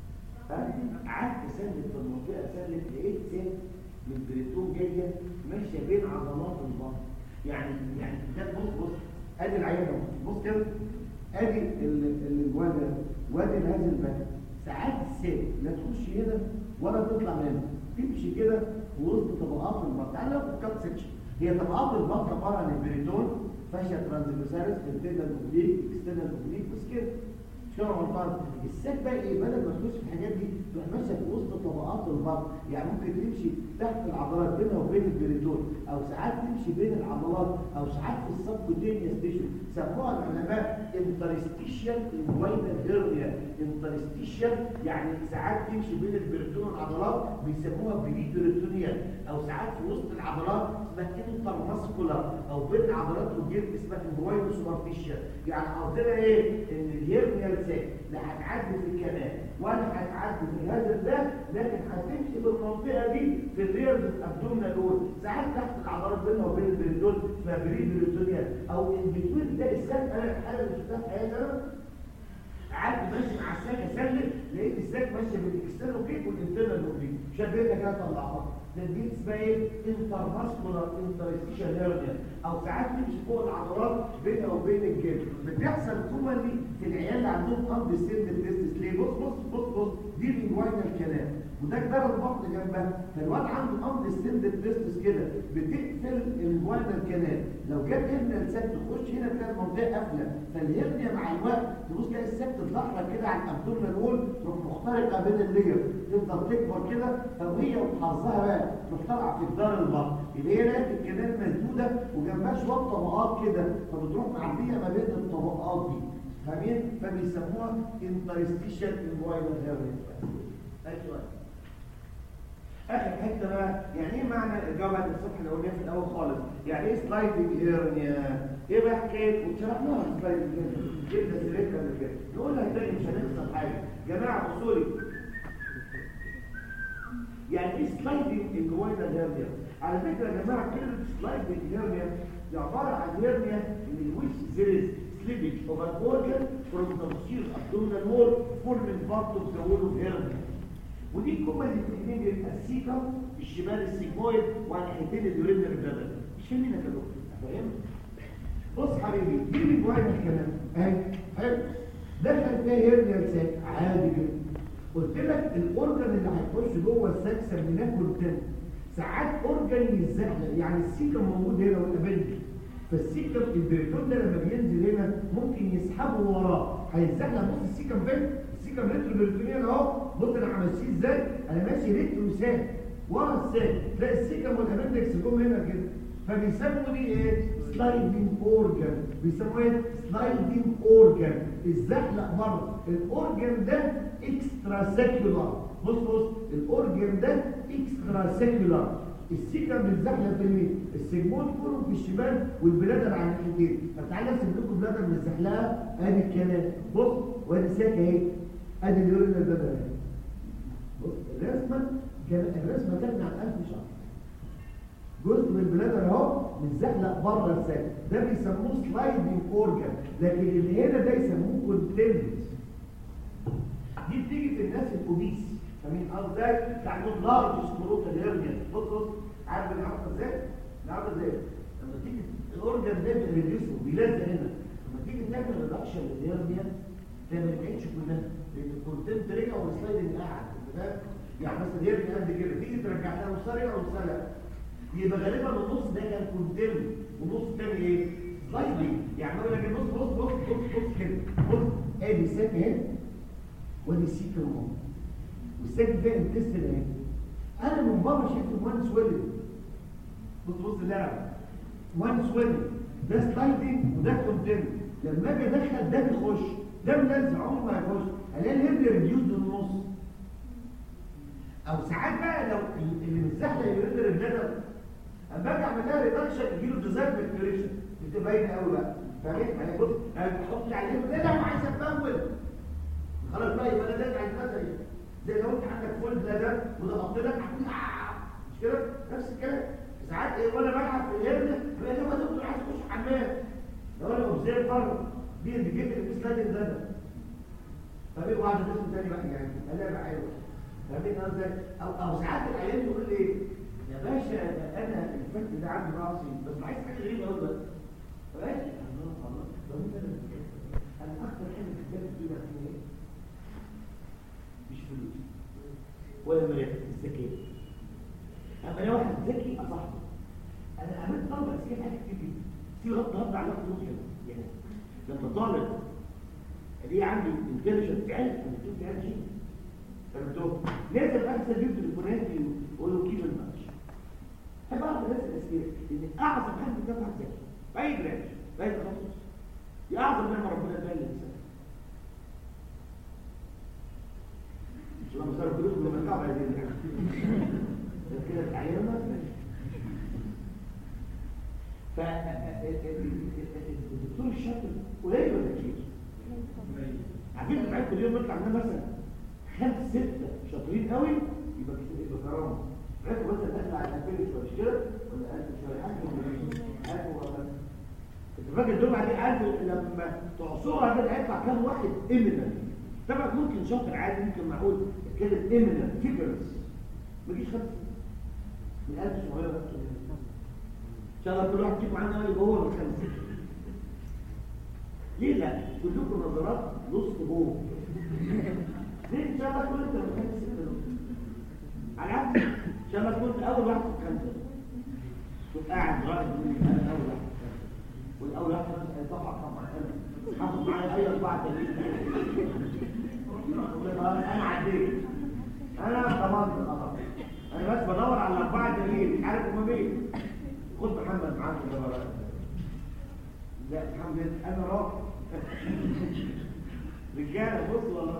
قعدت اسلك في المنطقه اسلك لقيت سن من بريتون جايه ماشيه بين عضلات البطن يعني يعني ده بص بص ادي العينه اهو بص كده ادي الجوال ده وادي هذا البكر ساعات السن لا تخش هنا ولا تطلع هنا تمشي كده في وسط طبقات البطن تعالى لو كات سكشن هي طبقات البطن عباره عن البريتون فاشيا ترانزفيرساليس انترنال اوبليك اكسترنال اوبليك بس كده شو غلطان الساك بقى ايه بدل ما تخش في الحاجات دي تروح ماشيه في وسط طبقات البطن يعني ممكن تمشي تحت العضلات بينها وبين البريتون او ساعات تمشي بين العضلات او ساعات في السبكوتينيوس تيشو سموها العلماء انترستيشيال انفاينال هيرنيا انترستيشيال يعني ساعات تمشي بين البريتون والعضلات بيسموها بري بريتونيال او ساعات في وسط العضلات اسمها انترماسكولار او بين العضلات والجلد اسمها انفاينال سوبرفيشال يعني قصدنا ايه ان الهيرنيا ساك لا هتعدي في الكلام ولا هتعدي في الهدف ده لكن هتمشي في المنطقه دي في الريرز الابدومينال اول ساعات تحت العضلات بينها وبين البريتون اسمها بري بريتونيال او ان بتوين ده الساك انا الحاله اللي شفتها في حياتي انا قعدت ماشي مع الساك اسلم لقيت الساك ماشيه بالاكسترنال اوبليك والانترنال اوبليك شبيتها كده طلعها دي اسمها ايه انترماسكولار انترستيشال هيرنيا او ساعات تمشي فوق العضلات بينها وبين الجلد بتحصل كومنلي في العيال اللي عندهم قلب سن التستس ليه بص بص بص بص دي الانجوينال كلام وده جدار البطن جنبها فالواد عنده قلب سن التستس كده بتقفل الانجوينال كلام لو جت هرنيا السك تخش هنا تلاقي المنطقه قافله فالهرنيا مع الوقت تبص تلاقي السك تتلحرك كده على الابدومينال وول تروح مخترقه بين اللير تفضل تكبر كده فهي وحظها بقى تروح طالعه في جدار البطن يبقى هي لقت الكلام مسدوده وجنبها شويه طبقات كده فبتروح معديه ما بين الطبقات دي فاهمين فبيسموها انترستيشال انفايرمنت هيرنيا ايوه اخر حته بقى يعني ايه معنى الجواب عند الصبح اللي قلناه في الاول خالص يعني ايه سلايدنج هيرنيا ايه بقى حكايه وشرحناها السلايدنج هيرنيا جبنا سيرتها قبل كده نقولها تاني مش هنخسر حاجه جماعه اصولي يعني ايه سلايدنج انجوينال هيرنيا على فكره يا جماعه كلمه سلايدنج هيرنيا دي عباره عن هيرنيا in which there is slippage of an organ from the posterior abdominal wall forming part of the wall of hernia ودي الكومه اللي بتتنين بيبقى السيكا الشمال السيجمويد وعلى ناحيتين اليورينر بلادر مش فاهمين يا كده فاهم بص حبيبي دي اللي جوايا الكلام اهي حلو دخل فيها هيرنيا ساك عادي جدا قلت لك الاورجن اللي هيخش جوه الساك سميناه كونتنت ساعات اورجن يتزحلق يعني السيكا موجود هنا والابنج فالسيكا البريتون ده لما بينزل هنا ممكن يسحبه وراه هيتزحلق بص السيكا فين السيكا ريترو بريتونيان اهو بص انا همشيه ازاي انا ماشي ريترو ساك ورا الساك تلاقي السيكا والابندكس جم هنا كده فبيسموا دي ايه سلايدنج اورجن بيسموه ايه سلايدنج اورجن الزحلق بره الاورجن ده اكسترا سيكولار بص بص الاورجن ده اكسترا سيكولار السيكا بتزحلق في اليمين السيجمويد كله في الشمال والبلادر على الناحيتين فتعالى ارسم لكم بلادر متزحلقه ادي الكلام بص وادي ساكه اهي ادي اليورينال بلادر اهي بص الرسمه الرسمه تبني عن 1000 شهر جزء من البلادر اهو متزحلق بره الساك ده بيسموه سلايدنج اورجان لكن اللي هنا ده يسموه كونتنت دي بتيجي في الناس الاوبيس فاهمين قصدي ازاي بتاع عندهم لارج سكروتال هيرنيا بص بص عارف بنعرفها ازاي بنعرفها ازاي لما تيجي الاورجن ده بيريديوسه بيلزق هنا لما تيجي تعمل ريدكشن للهيرنيا ما تعملش كلها لان الكونتنت رجع والسلايدنج قاعد فاهم يعني مثلا الهيرنيا قد كده تيجي ترجع لها نص رجع ونص لا يبقى غالبا النص ده كان كونتنت والنص الثاني ايه سلايدنج يعني اقول لك النص بص بص بص بص كده بص ادي ساك هنا وادي سيك اهو والساك ده انتستين اهي انا من بره شايف وان سويلنج بص بص اللعبه وان سويلنج ده سلايدنج وده كونتنت لما اجي ادخل ده بيخش ده ملزق عمره ما هيخش الاقي الهيد ريديوز للنص او ساعات بقى لو اللي متزحلق يرد البلادر اما اجي اعمل لها ريدكشن يجي له ديزاين ميكتريشن بتبقى باينه قوي بقى فاهم يعني بص انا بحط عليه ده لا عايز اتمول خلاص بقى يبقى انا دافع المثل زي لو انت عندك فول بلادر وضغطت لك هتقول مش كده نفس الكلام ساعات ايه وانا بلعب في الهرنه بقى لما دكتور عايز اخش حمام لو انا اوبزيرفر دي انديكيتور في سلايد ده فبقى واحد اسم تاني بقى يعني انا بقى حلو فاهمين قصدي او او ساعات العيال يقول لي يا باشا انا الفك ده عندي راسي بس عايز حاجه غريبه قوي بقى ماشي الله الله ده انت انا اكتر حاجه في الجنه دي بقى ايه مش فلوس ولا مريض الذكاء اما انا واحد ذكي اصاحبه انا عملت طلبه اسئله حاجات كتير جدا في غض غض على الفلوس يعني لما طالب اللي عندي انتليجنت علم انا كنت علم شيء فهمتوا لازم احسن يجيب تليفونات يقول له كيف الماتش احب اعرف الناس الاسئله ان اعظم حد بيدفع ذكي في اي برانش في اي تخصص دي اعظم نعمه ربنا اداها للانسان مش لما صار فلوس بمتاع هذه النعمه كده التعليم ما فالدكتور الشاطر قليل ولا كتير عارفين معاك كل يوم يطلع لنا مثلا خمس ستة شاطرين قوي يبقى كتير يبقى كرامة عرفوا مثلا داخل على 2000 شوية مش كده ولا 1000 شوية 1000 ولا 1000 ولا الراجل دول عليه عارف لما تعصرها كده هيطلع كام واحد ايمينال طبعا ممكن شاطر عادي ممكن معقول اتكلم ايمينال فيجرز ما يجيش خمسة من 1700 بس ان شاء الله كل واحد يجيب معانا يبقى هو من خمسة ليه لا كلكم نظرات نص هو ليه ان شاء الله كل انت من خمسة ستة نص على عكس ان شاء الله كنت اول واحد في خمسة كنت قاعد راجل انا اول واحد والاول واحد طبعا طبعا انا حاطط معايا اي اربعه تلاتين انا عديت انا ضمنت خلاص انا بس بدور على الاربعه دليل مش عارف هما مين خد محمد معاك ده بقى لا محمد انا راجل رجاله بص والله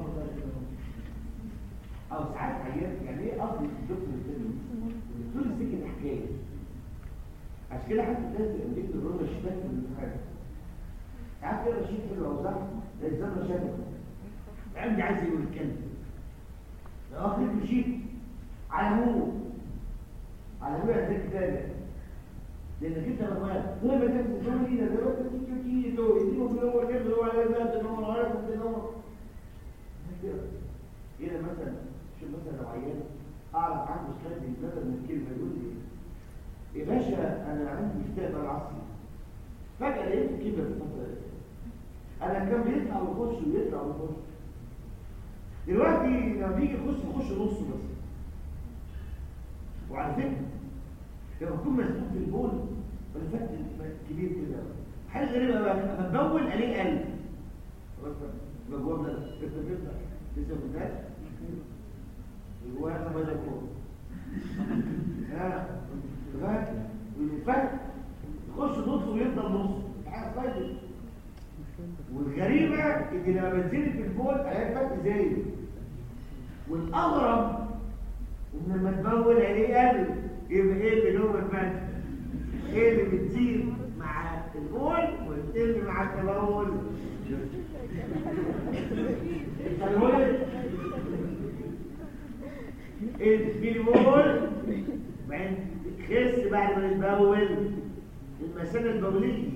او ساعات حاجات يعني ايه قصدي الدكتور الفيلم الدكتور السكه حكايه عشان كده حتى الناس اللي امريكا الروما شتات في الامتحان عارف ايه رشيد حلو او صح ده الزمن شافه عندي عايز يقول الكلمه لو اخرج رشيد على هو على هو يديك تاني لانك انت لما زي ما كانت الزمن دي ده دلوقتي تيجي تيجي تو يديله في الاول كده هو على ذات ان هو عارف ان هو هنا مثلا شوف مثلا لو عيان اعرف عنده سلايد مثلا من كلمه يقول لي يا باشا انا عندي استقبال العصري فجاه لقيت كده في الفتره دي انا كان بيطلع ويخش ويطلع ويخش دلوقتي لما بيجي يخش يخش نص بس وعلى فكره لما اكون مسؤول في البول ولا فات كبير كده حاجه غريبه بقى لما ببول الاقيه قلب بجواب ده لسه ما فاتش الواحد ما يكون ها فاهم والفرق يخش نص ويفضل نص حاجه فايده والغريبه ان لما بنزل في البول الاقي فرق زي والاغرب ان لما تبول عليه قلب يبقى ايه اللي جوه الفتح ايه اللي بتزيد مع البول والتل مع التبول التبول البول بعدين خس بعد ما نتبول المثانه البوليه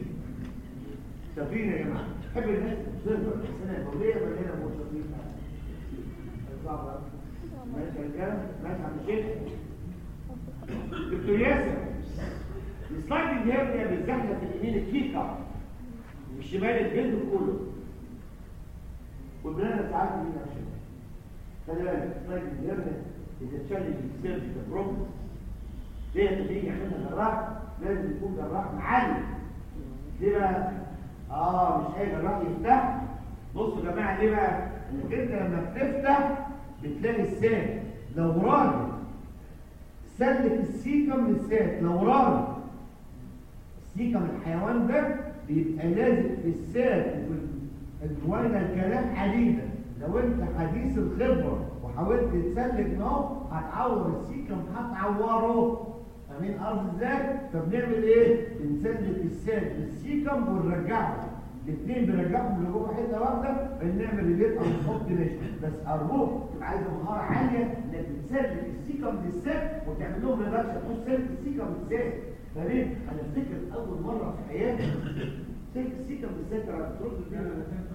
سفينه يا جماعه تحب الناس تزور المثانه البوليه ولا هنا مش صعب أوي. ماشي يا رجاله ماشي يا عم الشيخ دكتور ياسر السلايدنج هيرنيا بتزحلق في اليمين الكيكه والشمال الجلد كله والبنات ساعات يمين على الشمال خلي بالك السلايدنج هيرنيا اذا تشالج السيرجيكال بروبلم ليه اللي بيجي يعملها جراح لازم يكون جراح معلم ليه بقى اه مش اي جراح يفتح بصوا يا جماعه ليه بقى انك انت لما بتفتح بتلاقي السات لو راجل سلك السيكم للسات لو راجل السيكم الحيوان ده بيبقى لازق في السات وفي الجوانب الكلام حديدا لو انت حديث الخبره وحاولت تسلك اهو هتعور السيكم هتعوره فاهمين ارض ازاي فبنعمل ايه بنسلك السات بالسيكم ونرجعه الاثنين بنرجعهم لجوه حته واحده بنعمل ريليت او نحط ماشي بس ارجوك تبقى عايزه مهاره عاليه انك بتسلك السيكم للسات وتعمل لهم ريدكشن تحط سلك السيكم للسات فاهمين انا افتكر اول مره في حياتي سلك السيكم للسات انا بترد الدنيا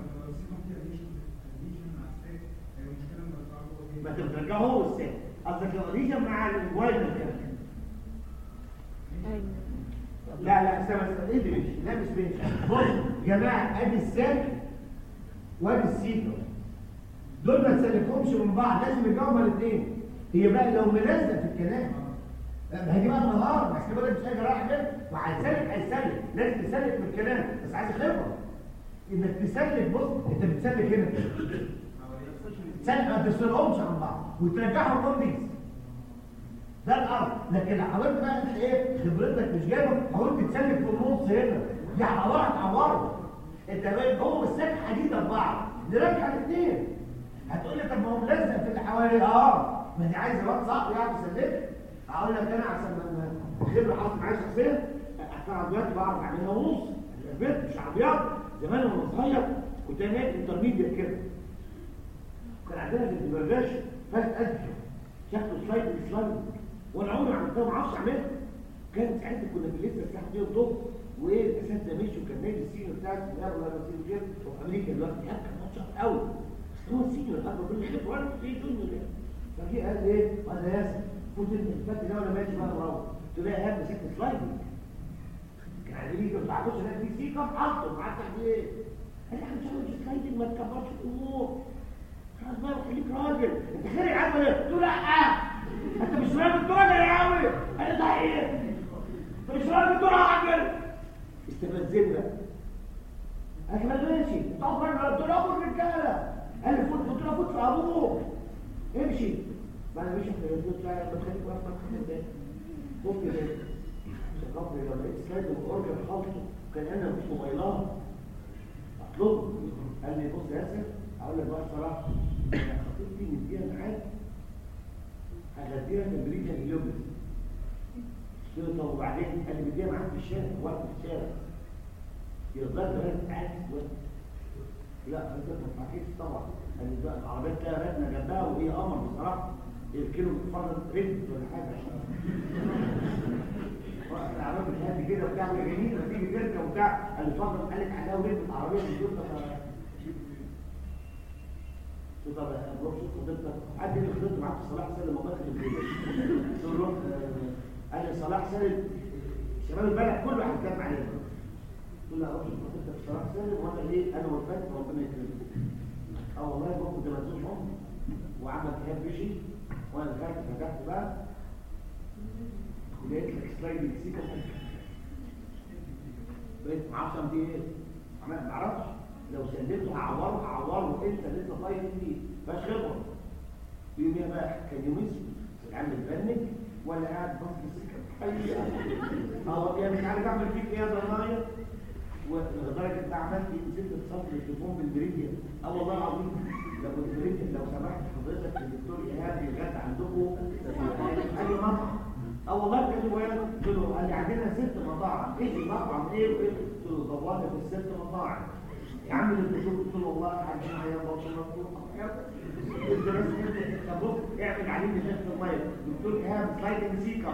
ما انت بترجعه هو السات قصدك لو ريجن مع الموبايل كمان لا لا استنى استنى ايه اللي مش لا مش ماشي بص يا جماعه ادي السلك وادي السيكم دول ما تسلكهمش من بعض لازم يرجعوا الاثنين هي بقى لو ملزق في الكلام ما هي بقى النهار مش كده مش حاجه رايح منه وهيسلك هيسلك لازم تسلك من الكلام بس عايز خبره انك تسلك بص انت بتسلك هنا تسلك ما تفصلهمش عن بعض وترجعهم رونديز ده الارض لكن لو حاولت بقى انت ايه خبرتك مش جايبه حاولت تسلك في النص هنا دي هتعورك تعوره انت بقى هو والسلك حديده ببعض نرجع الاثنين هتقول لي طب ما هو ملزق في اللي حواليه اه ما دي عايزه وقت صعب يعني يسلك اقول لك انا عشان ما الخبره حصلت معايا شخصيا احنا عربيات بعرف اعملها ونص البيت مش عربيات زمان وانا صغير كنت انا هناك انترميديت كده كان عندنا في البرجاش فات ادفع شكله سلايد سلايد وانا عمري ما عملتها ما اعرفش اعملها كان ساعتها كنا في لسه الساعه 2 الظهر وايه الاساتذه مشوا وكان نادي السينيور بتاعك في ولا السينيور كده في امريكا دلوقتي كان ماتش قوي بس هو السينيور اكبر كل خبره ولا في دنيا كده فجه قال ايه قال ياسر قلت له الفات ده وانا ماشي بقى مروح قلت له يا هاب مسكت سلايد كان عندي ليه ما تعرفوش انا في سيكه حاطه معاك ايه قال لي احنا مش هنعمل سلايد ما تكبرش الامور خلاص بقى خليك راجل انت خير يا عم قلت له لا انت مش راجل راجل يا عم انا ده ايه انت مش راجل راجل استفزنا قال لي ماشي طب انا قلت له ابو الرجاله قال لي فوت قلت له فوت في ابوه امشي بعد مش قلت له ما تخليك واقف ما تخليك ده فوت كده شغلت لما لقيت سلايد والاورجن خلطه كان انا مش موبايلات اطلبه قال لي بص يا ياسر اقول لك بقى الصراحه انا خطيبتي مديها معاك هغديها تمرين اليوم قلت له طب وبعدين قال لي مديها معاك في الشارع وقت في الشارع يرضى بقى قاعد لا انت ما تحكيش طبعا قال لي بقى العربيه تلاقي ركنه جنبها وهي قمر بصراحه يركنوا فرد رجل ولا حاجه العربيه بتهدي كده وبتاع جميل لما تيجي تركب وبتاع قال لي اتفضل قال لك عليها ورجل العربيه مش يفضل طب نروح شوف خطيبتك حد اللي خطيبته معاك في صلاح سالم الله يخلي البيت تقول له قال لي صلاح سالم شباب البلد كله هيتكلم علينا تقول له اروح شوف خطيبتك في صلاح سالم وانا ليه انا وفات ربنا يكرمك اه والله بابا ده مزوج عمري وعمل كتاب بشي وانا دخلت فتحت بقى ولقيت لك سلايد مكسيكا بقيت ما اعرفش دي ايه ما اعرفش لو سلمته هعوره هعوره انت لسه طاير فيه مفيهاش خبره يوم يا بقى كان يوم اسود عامل بنك ولا قاعد باص السكه اه يا مش عارف اعمل فيك ايه يا ضنايا ولدرجه ان عملت نزلت اتصلت بالتليفون بالبريديا اه والله العظيم لو البريديا لو سمحت حضرتك الدكتور ايهاب يغاد عندكم اي مطعم اه والله كان هو قلت له قال لي عندنا ست مطاعم ايه مطعم ايه وايه قلت له ضوابط الست مطاعم يا عم اللي بتشوف قلت له والله حاجه معايا بطل مفتوح قلت له بس انت طب بص اعمل عليه نشاط الميه دكتور ايهاب سلايد موسيقى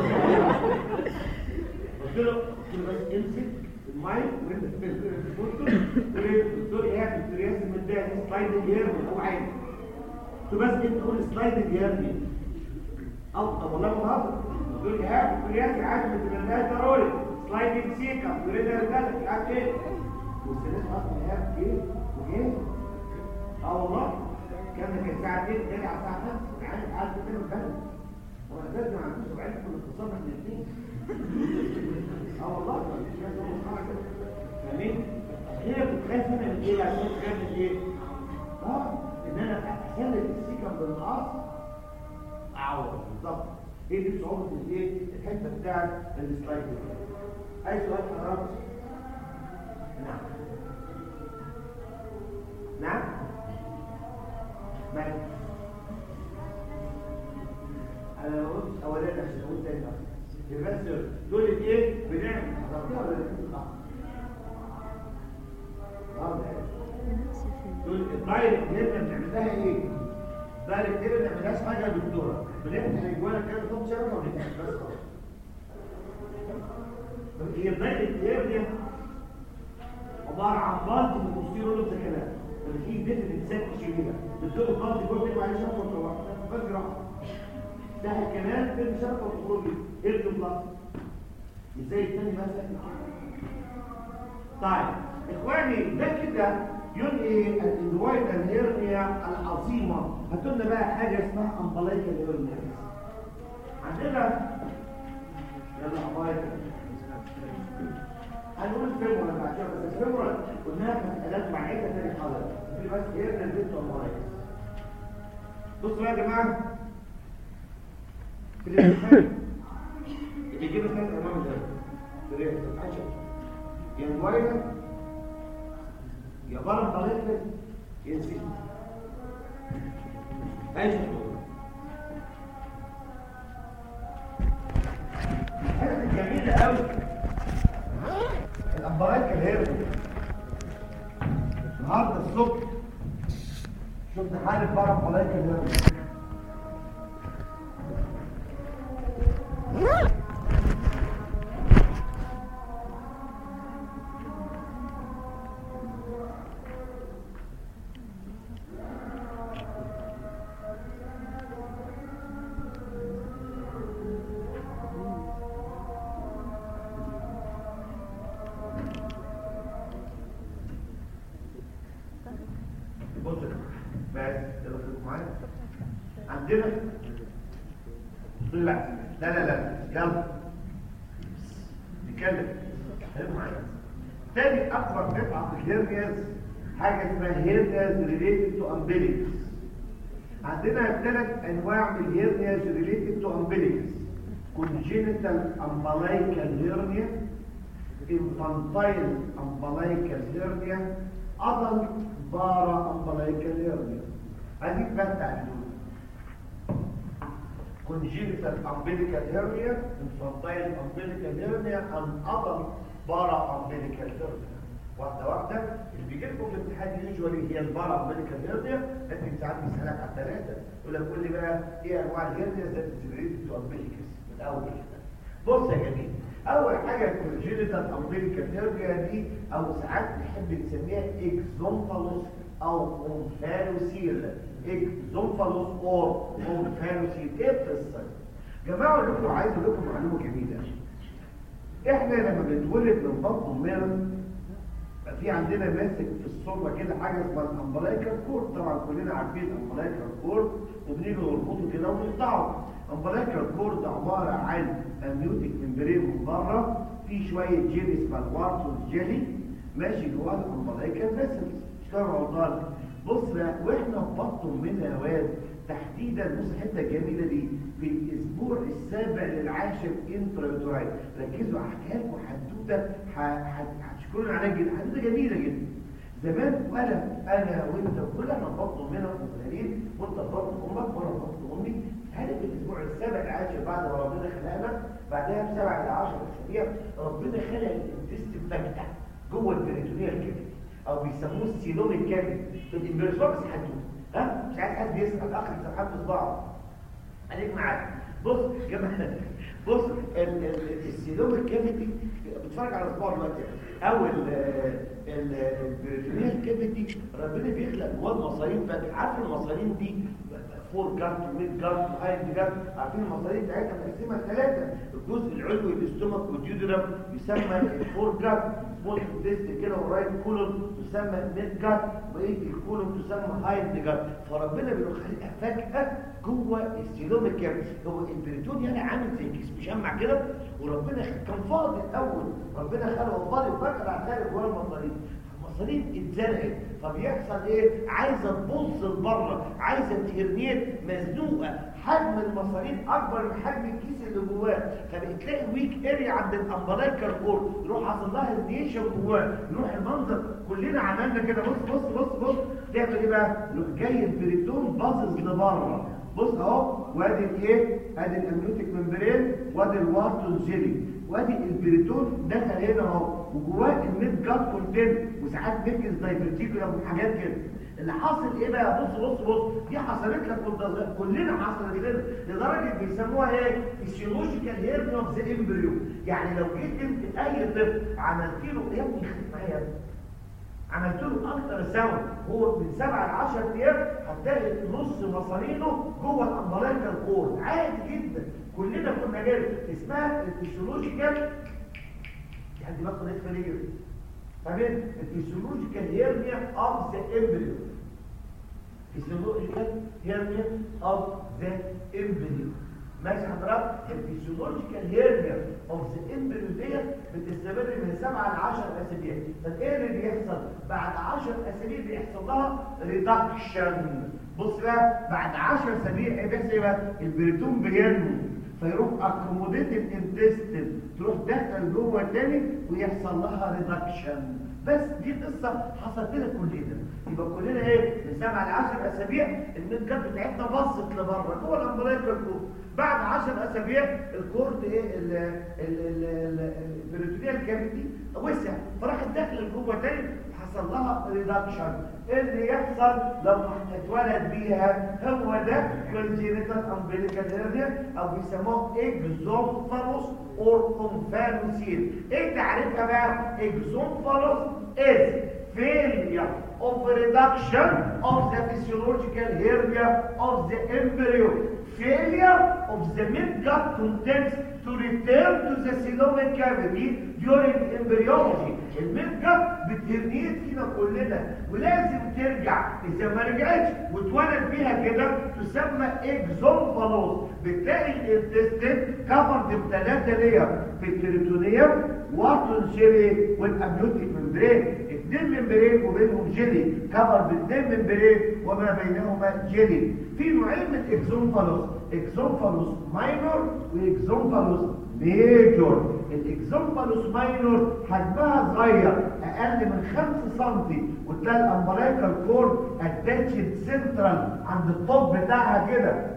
قلت له قلت له بس امسك المايك وانت في الفوتو دكتور ايهاب دكتور ياسر مداني سلايد الهيرمون هو عينه تبقى بس انت تقول سلايد يا ابني او طب والله ما بهزر تقول لي ها تقول لي هات عادي ما تبقاش ضروري سلايدنج سيكا تقول لي ده رجاله مش عارف ايه والسنات اصلا يا ايه وجه اه والله كان كان الساعه 2 جاي على الساعه 5 عارف عارف كده البلد وانا لازم ما عندوش بعيد في الاتصال احنا الاثنين اه والله ما فيش ناس هم اصحابها كده فاهمين هي بتخاف منها من ايه عشان تخاف من ايه اه ان انا احسن السيكم بالمقص اعور بالظبط هي دي صعوبه الايه الحته بتاعت السلايد اي سؤال حضرتك نعم نعم مالك انا قلت اولا عشان اقول تاني بقى بس دول ايه بنعمل حضرتها ولا لا دول الدايركت اللي احنا بنعملها ايه الدايركت اللي ما بنعملهاش حاجه يا دكتوره بنفتح الجواله كده نحط شبكه ونفتح بس خلاص هي الدايركت اللي هي عباره عن بالت من بوستيرو لوب كلام لما تيجي بيت الانسان تشيلها بتدور البالت جوه تبقى عليه شبكه وتروح بس راحه ده كمان في شبكه وتخرج ايه البلاس ازاي الثاني مثلا طيب اخواني ده كده ينهي الاندوايد الهيرنيا العظيمه هاتوا بقى حاجه اسمها امبلايكا الهيرنيا عندنا يلا امبلايكا هنقول فيمورال بعد كده بس الفيمورال قلناها في مسألات مع عده تاني حاضر في بس هيرنيا البنت امبلايكا بصوا يا جماعه في الامتحان اللي يجيب ثلاث امام ده في العشاء يا الوايلة يا ضرب طريقة ينسي ايش الحاجة الجميلة قوي الأمبارات كالهيرو النهارده الصبح شفت حالة بره ملايكة الهيرو بص بس يلا خليكم معايا عندنا لا لا لا لا يلا نتكلم خليكم معايا تاني اكبر قطعه في الهيرنياز حاجه اسمها هيرنياز ريليتد تو امبليكس عندنا ثلاث انواع من الهيرنياز ريليتد تو امبليكس كونجينيتال امبلايكال هيرنيا infantile umbilical hernia adult para umbilical hernia هذه بس تعرفون congenital umbilical hernia infantile umbilical hernia and adult para umbilical hernia واحدة واحدة اللي بيجي لكم في الامتحان يوجوالي هي البارا امبليكال هيرنيا انت ساعات بيسألك على الثلاثة يقول لك قول لي بقى ايه انواع الهيرنيا ذات ريليتد تو امبليكس من الاول كده بص يا جميل اول حاجه الكونجينيتال امبليكال هيرنيا دي او ساعات نحب نسميها اكزومفالوس او اونفالوسيل اكزومفالوس اور اونفالوسيل ايه القصه جماعه اقول لكم عايز اقول لكم معلومه جميله احنا لما بنتولد من بطن امنا في عندنا ماسك في الصلبه كده حاجه اسمها الامبلايكال كورد طبعا كلنا عارفين الامبلايكال كورد وبنيجي نربطه كده ونقطعه امبلايكال كورد عباره عن امنيوتيك ممبرين من بره في شويه جيلي اسمها الوارتوس جيلي ماشي جوه الامبلايكال فيسلز اشتغل عضال بص بقى واحنا في بطن امنا يا واد تحديدا بص الحته الجميله دي في الاسبوع السابع للعاشر انترا ركزوا احكي لكم حدوته هتشكرون عليها جدا حدوته جميله جدا زمان وانا انا وانت كلنا في بطن امنا صغيرين وانت في بطن امك وانا في بطن امي هل في الاسبوع السابع العاشر بعد ما ربنا خلقنا بعدها بسبع الى 10 اسابيع ربنا خلق الانتست بتاعتك جوه البريتونيال كده او بيسموه السيلوم الكامل في الامبرسوار بس حدوته ها مش عايز حد يسال اخر صفحات بصباعه عليك معاك بص يا جماعه بص السيلوم الكافيتي بتفرج على صباعه دلوقتي او البريتونيال كافيتي ربنا بيخلق جواه مصارين فاتح عارف المصارين دي فور جارد وميد جارد وهايند جارد عارفين المصاريف بتاعتها مقسمه ثلاثه الجزء العلوي الاستومك والديودرم يسمى الفور جارد سمول ديست كده والرايت كولون تسمى ميد جارد وايه الكولون تسمى هايند جارد فربنا بيروح خلقها فجاه جوه السيلوميك كابس هو البريتون يعني عامل زي كيس مشمع كده وربنا خ- كان فاضي الاول ربنا خلقه فاضي وفجاه راح خارج جوه المصاريف المصاريف اتزرقت فبيحصل ايه عايزه تبص لبره عايزه تهرنيت مزنوقه حجم المصاريف اكبر من حجم الكيس اللي جواه فبتلاقي ويك اريا عند الامبلايكال كور يروح حاصل لها هرنيشن جواه يروح المنظر كلنا عملنا كده بص بص بص بص تعمل ايه بقى يروح جاي البريتون باصص لبره بص اهو وادي الايه ادي الامنيوتيك ممبرين وادي الوارتون جيلي وادي البريتون دخل هنا اهو وجواه الميد جات كونتين وساعات ميكس دايفرتيكولا وحاجات كده اللي حاصل ايه بقى بص بص بص دي حصلت لك وانت صغير. كلنا حصلت لنا لدرجه بيسموها ايه فيسيولوجيكال هيرن اوف ذا امبريو يعني لو جيت انت اي طفل عملت له يا ابني خد معايا يا ابني. عملت له اكتر ساوند هو من 7 ل 10 ايام هتلاقي نص مصارينه جوه الامبلايكال كورد عادي جدا كلنا كنا كده اسمها الفيسيولوجيكال يعني دماغكم لسه ليه فاهمين الفيسيولوجيكال هيرنيا اوف ذا امبريو فيسيولوجيكال هيرنيا اوف ذا امبريو ماشي حضرتك الفيسيولوجيكال هيرنيا اوف ذا امبريو ديت بتستمر من 7 ل 10 اسابيع طب ايه اللي بيحصل بعد 10 اسابيع بيحصل لها ريدكشن بص بقى بعد 10 اسابيع ايه بيحصل ايه بقى البريتون بينمو فيروح اكوموديتيف انتستين تروح داخل جوه تاني ويحصل لها ريدكشن بس دي قصه حصلت لنا كلنا يبقى كلنا ايه من 7 ل 10 اسابيع الميد جات بتاعتنا بصت لبره جوه الامبريكال كورد بعد 10 اسابيع الكورد ايه البريتونيال كافيتي وسع فراحت داخله لجوه تاني حصل لها ريدكشن اللي يحصل لو اتولد بيها هو ده كونجينيتال امبليكال هيرنيا او بيسموه اكزومفالوس اور اومفالوسين ايه تعريفها بقى اكزومفالوس از failure of reduction of the physiological area of the embryo failure of the mid-gut contents to return to the coelomic cavity during embryology الميد-gut بترنيت فينا كلنا ولازم ترجع اذا ما رجعتش واتولد بيها كده تسمى اكزومفالوس بتلاقي الانتستين كفرد بثلاثه لير في التريتونيوم واتونسيلي والامنيوتيك ممبرين اثنين ممبرين وبينهم جيلي كفر باثنين ممبرين وما بينهما جيلي في نوعين من اكزومفالوس اكزومفالوس ماينور واكزومفالوس ميجور الاكزومفالوس ماينور حجمها صغير اقل من 5 سم وتلاقي الامبلايكال كورد اتاتشد سنترال عند الطب بتاعها كده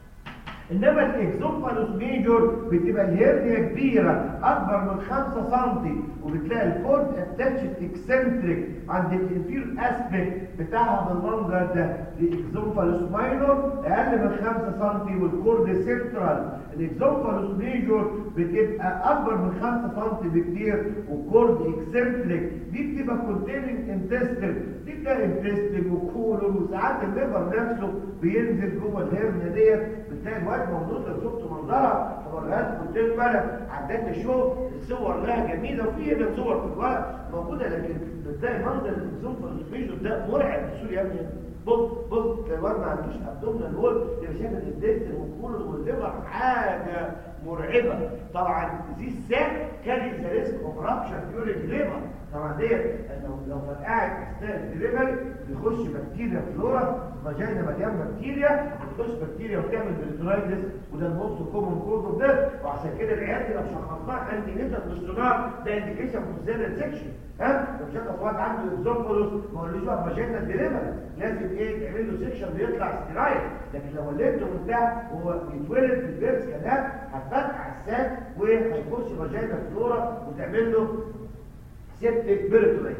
انما الاكزومفالوس ميجور بتبقى الهيرنيا كبيره اكبر من 5 سم وبتلاقي الكورد اتاتشد اكسنتريك عند الانفير اسبيكت بتاعها بالمنظر ده الاكزومفالوس ماينور اقل من 5 سم والكورد سنترال الاكزومفالوس ميجور بتبقى اكبر من 5 سم بكتير والكورد اكسنتريك دي بتبقى كونتيننج انتستين دي بتبقى انتستين وكولون وساعات الليفر نفسه بينزل جوه الهرنيا ديت بتلاقي الواد موجود لو شفت منظرها هوريها لكم قلت لكم انا عدات اشوف الصور لها جميله وفي هنا صور في الورق موجوده لكن بتلاقي منظر الزوم فيجو ده مرعب بسوريا يا ابني بص بص الواد ما عندوش ابدومينال وول اللي شايف الانتستين والكولون والليفر حاجه مرعبه طبعا دي الساك كان ذا ريسك اوف رابشر ديورنج ليفر طبعا ديت لو لو فرقعت اثناء الدليفري بيخش بكتيريا فلورا فاجينا مليان بكتيريا بتخش بكتيريا وتعمل بريتونايتس وده الموست كومن كوز ده وعشان كده العيال دي لو شخصناها انتي نيتال بالسونار ده انديكيشن فوزيلال سكشن ها لو شخص واحد عنده اكزومبولوس ما قولوش بقى فاجينا دليفري لازم ايه تعمل له سكشن بيطلع ستيرايد لكن لو ولدته من تحت وهو بيتولد في البيرس كده هتفتح الساك وهيخش فاجينا فلورا وتعمل له سيبتك بيرتولايتس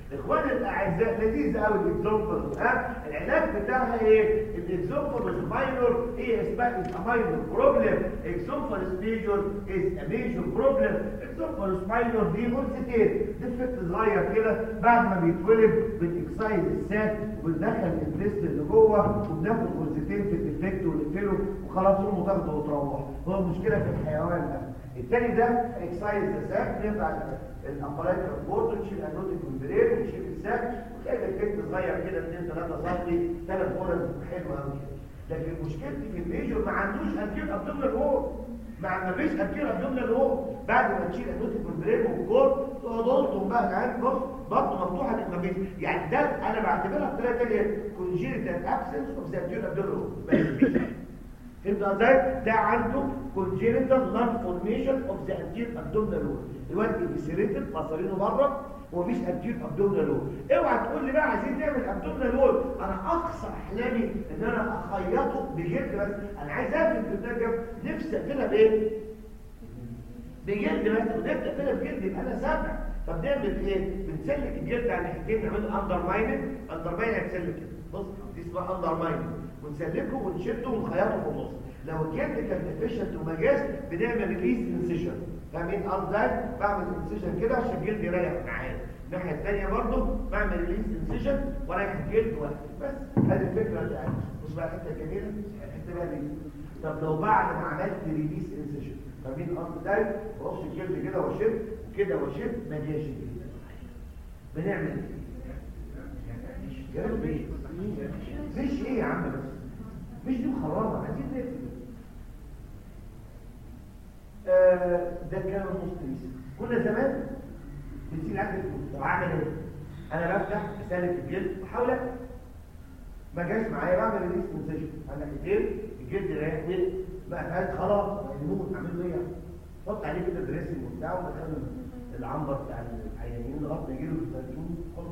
اخواني الاعزاء لذيذ قوي الاكزومبل ها العلاج بتاعها ايه الاكزومبل ماينور ايه اسمها ماينور بروبلم اكزومبل ميجور از ميجور بروبلم اكزومبل ماينور دي مرتين ديفكت صغير كده بعد ما بيتولد بنكسايز السات وبندخل البريست اللي جوه وبناخد غرزتين في الديفكت ونقفله وخلاص امه تاخده وتروح هو المشكله في الحيوان ده الثاني ده اكسايز السات بيطلع الابلايت ريبورت ونشيل الانوتيك ممبرين ونشيل الساك وتلاقي الفكت صغير كده 2 3 سم ثلاث غرز حلوه قوي لكن مشكلتي في الميجور ما عندوش انتير ابدومينال وول ما عندناش انتير ابدومينال وول بعد ما تشيل الانوتيك ممبرين والكور تقعدوا بقى يعني بص بطنه مفتوحه للمبيت يعني ده انا بعتبرها بطريقه ثانيه كونجينيتال ابسنس اوف ذا انتير ابدومينال وول فهمت ازاي ده عنده congenital non-formation of the anterior abdominal wall الواد eviscerated مصارينه بره ومفيش anterior abdominal wall اوعى تقول لي بقى عايزين نعمل abdominal wall انا اقصى احلامي ان انا اخيطه بجلد بس انا عايز اقفل بالنجم نفسي اقفلها بايه بجلد بس ونبدا اقفلها بجلد يبقى انا سامع طب نعمل ايه بنسلك الجلد على ناحيتين نعمله اندر مايننج اندر مايننج هتسلك كده بص دي اسمها اندر مايننج ونسلكه ونشده ونخيطه في النص لو الجلد كان ديفيشنت ومجاز بنعمل ريليز انسيشن فاهمين قصدي بعمل انسيشن كده عشان الجلد يريح معايا الناحيه الثانيه برضه بعمل ريليز انسيشن ورايح الجلد واحد بس هذه الفكره اللي عندي بص بقى الحته الجميله الحته بقى دي طب لو بعد ما عملت ريليز انسيشن فاهمين قصدي ازاي بص الجلد كده واشد كده واشد ما جاش الجلد بنعمل ايه يا رب ايه مش ايه يا عم بس مش دي مخربه عايزين نقفل آه ده كان النص تريس كنا زمان بنسيب عندك طب اعمل ايه انا بفتح اسالك الجلد بحاول ما جاش معايا بعمل ريليس كونسيشن انا كتير الجلد رايح وين بقى فات خلاص مجنون اعمل له ايه حط عليه كده دريسنج وبتاع ودخل العنبر بتاع العيانين لغايه ما يجي له الفرجون خلاص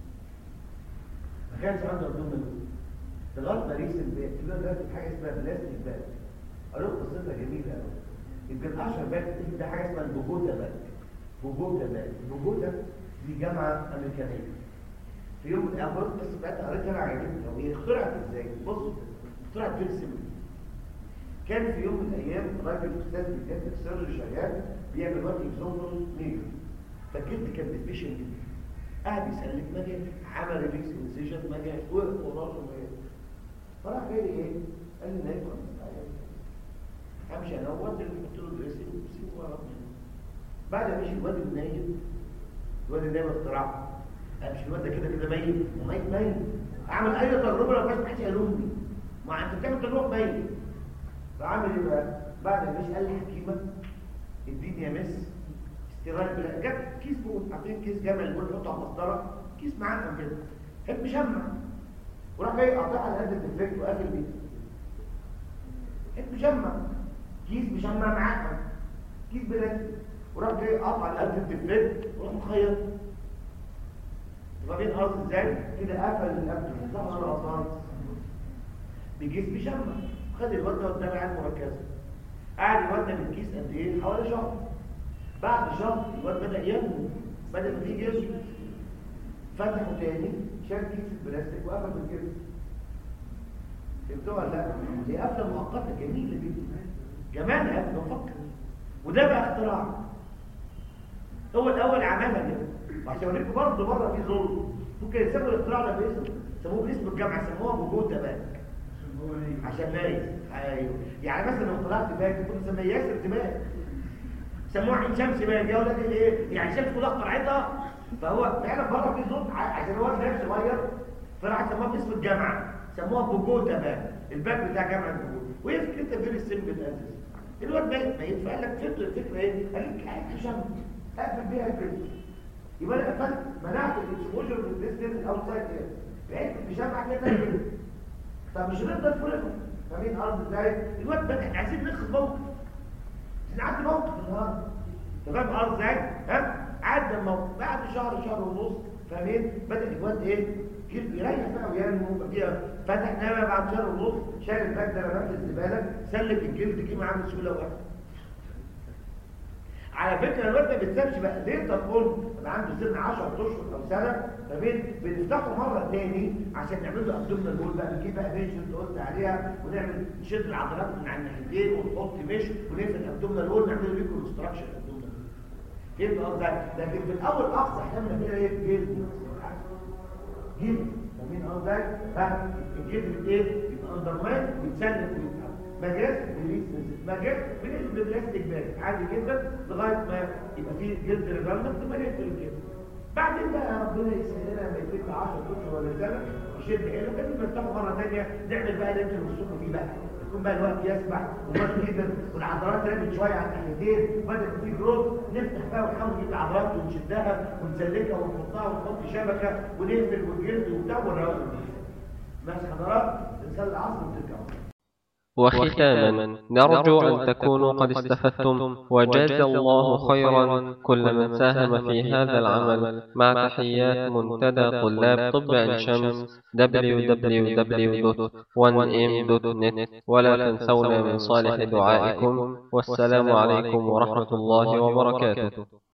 ما كانش عنده ابدومينال لغايه ما ريس البيت في دلوقتي حاجه اسمها بلاستيك باك قالوا قصتها جميله قوي يمكن اشهر باك ده حاجه اسمها البوجوتا باك بوجوتا باك بوجوتا دي جامعه امريكانيه في يوم من الايام بس بتاعتها قريت انا عجبتني قوي هي اخترعت ازاي بص اخترعت فين سيمبل كان في يوم من الايام راجل استاذ بيكتب سيرجري شغال بيعمل ورك اكزومبل ميجر فالجلد كان ديفيشن جدا قاعد يسلك ما جاش عمل ريليكس انسيشن ما جاش وقف وراسه ما جاش فراح جاي ايه قال لي نايم امشي انا واد اللي قلت له دريسنج وسيبه ورا بعد ما مشي الواد النايم الواد النايم اختراع امشي الواد ده كده كده ميت وميت ميت اعمل اي تجربه لو كانت محدش يلومني ما انت بتعمل تجربه ميت فعمل ايه بقى بعد ما مشي قال لي حكيمه اديني يا مس استيراد بلا جاب كيس بول عارفين كيس جمل بول نحطه على المسطره كيس معاهم كده حب مشمع وراح جاي قاطعها على قد الديفكت وقافل بيه حب مشمع كيس مشمع معاهم كيس بلاستيك وراح جاي قاطع على قد الديفكت وراح مخيط فاهمين قصدي ازاي كده قفل الابدو صح ولا غلطان بكيس مشمع خد الواد ده قدام العيال مركزه قعد الواد ده بالكيس قد ايه حوالي شهر بعد شهر الواد بدأ ينمو بدأ فيه جسم فتحه تاني شال كيس البلاستيك وقفل من كده فهمتوها لا دي قفله مؤقته جميله جدا جمالها بفكر وده بقى اختراع هو الاول عملها كده وعشان اوريكم برضه بره في ظلم ممكن يسموا الاختراع ده باسم سموه باسم الجامعه سموها بوجود تباك عشان نايم ايوه يعني مثلا لو طلعت باك كنت مسميه ياسر دماغ سموها عين شمس بقى يا ولاد ايه يعني شمس كلها طلعتها فهو فعلا بره في صوت عشان هو شاب صغير فراح سموها باسم الجامعه سموها بوجوتا بقى الباب بتاع جامعه بوجوتا وهي فكرتها فيري سيمبل اساس الواد ده ما ينفع لك فكره الفكره ايه قال لك عايز شمس اقفل بيها البيت يبقى انا قفلت منعت الاكسبوجر من الديستنس اوتسايد ايه بقيت بشمع كده كده طب مش هنقدر نفرقه فاهمين ارض ازاي الواد ده احنا عايزين ناخد موقف عدى موقف النهارده تمام اه ازاي ها عدى الموقف بعد شهر شهر ونص فاهمين بدا الواد ايه جلد يريح بقى وينمو بقى فتح نامه بعد شهر ونص شال الباك ده رماه في الزباله سلك الجلد جه معاه بسهوله واحده على فكره الواد ما بيتسابش بقى ليه تكون يبقى عنده سن 10 اشهر او سنه فبين بنفتحه مره تاني عشان نعمل له ابدومينال وول بقى نجيب بقى بيش اللي قلت عليها ونعمل نشد العضلات من على الناحيتين ونحط مش ونقفل الابدومينال وول نعمل له ريكونستراكشن الابدومينال فهمت قصدي لكن في الاول اقصى احنا بنعمل ايه جلد جلد فاهمين قصدي ها الجلد ايه يبقى اندر مان ويتسلك ويتحرك مجاز ريليس مجاز بلاستيك باج عادي جدا لغايه ما يبقى فيه جلد ريجالمنت ثم نقفل الجلد بعدين بقى ربنا يسهل لنا لما يفك 10 اشهر ولا سنه يشد حيله كده نفتحه مره ثانيه نعمل بقى اللي انت بتصوموا فيه بقى يكون بقى الوقت يسمح ومات جدا والعضلات رمت شويه على الناحيتين وبدا في جروث نفتح بقى ونحاول نجيب العضلات ونشدها ونسلكها ونحطها ونحط شبكه ونقفل والجلد وبتاع ونروق ماشي حضرات نصلي العصر وترجعوا وختاما نرجو أن تكونوا قد استفدتم وجاز الله خيرا كل من ساهم في هذا العمل مع تحيات منتدى طلاب طب عين شمس www.1m.net ولا تنسونا من صالح دعائكم والسلام عليكم ورحمة الله وبركاته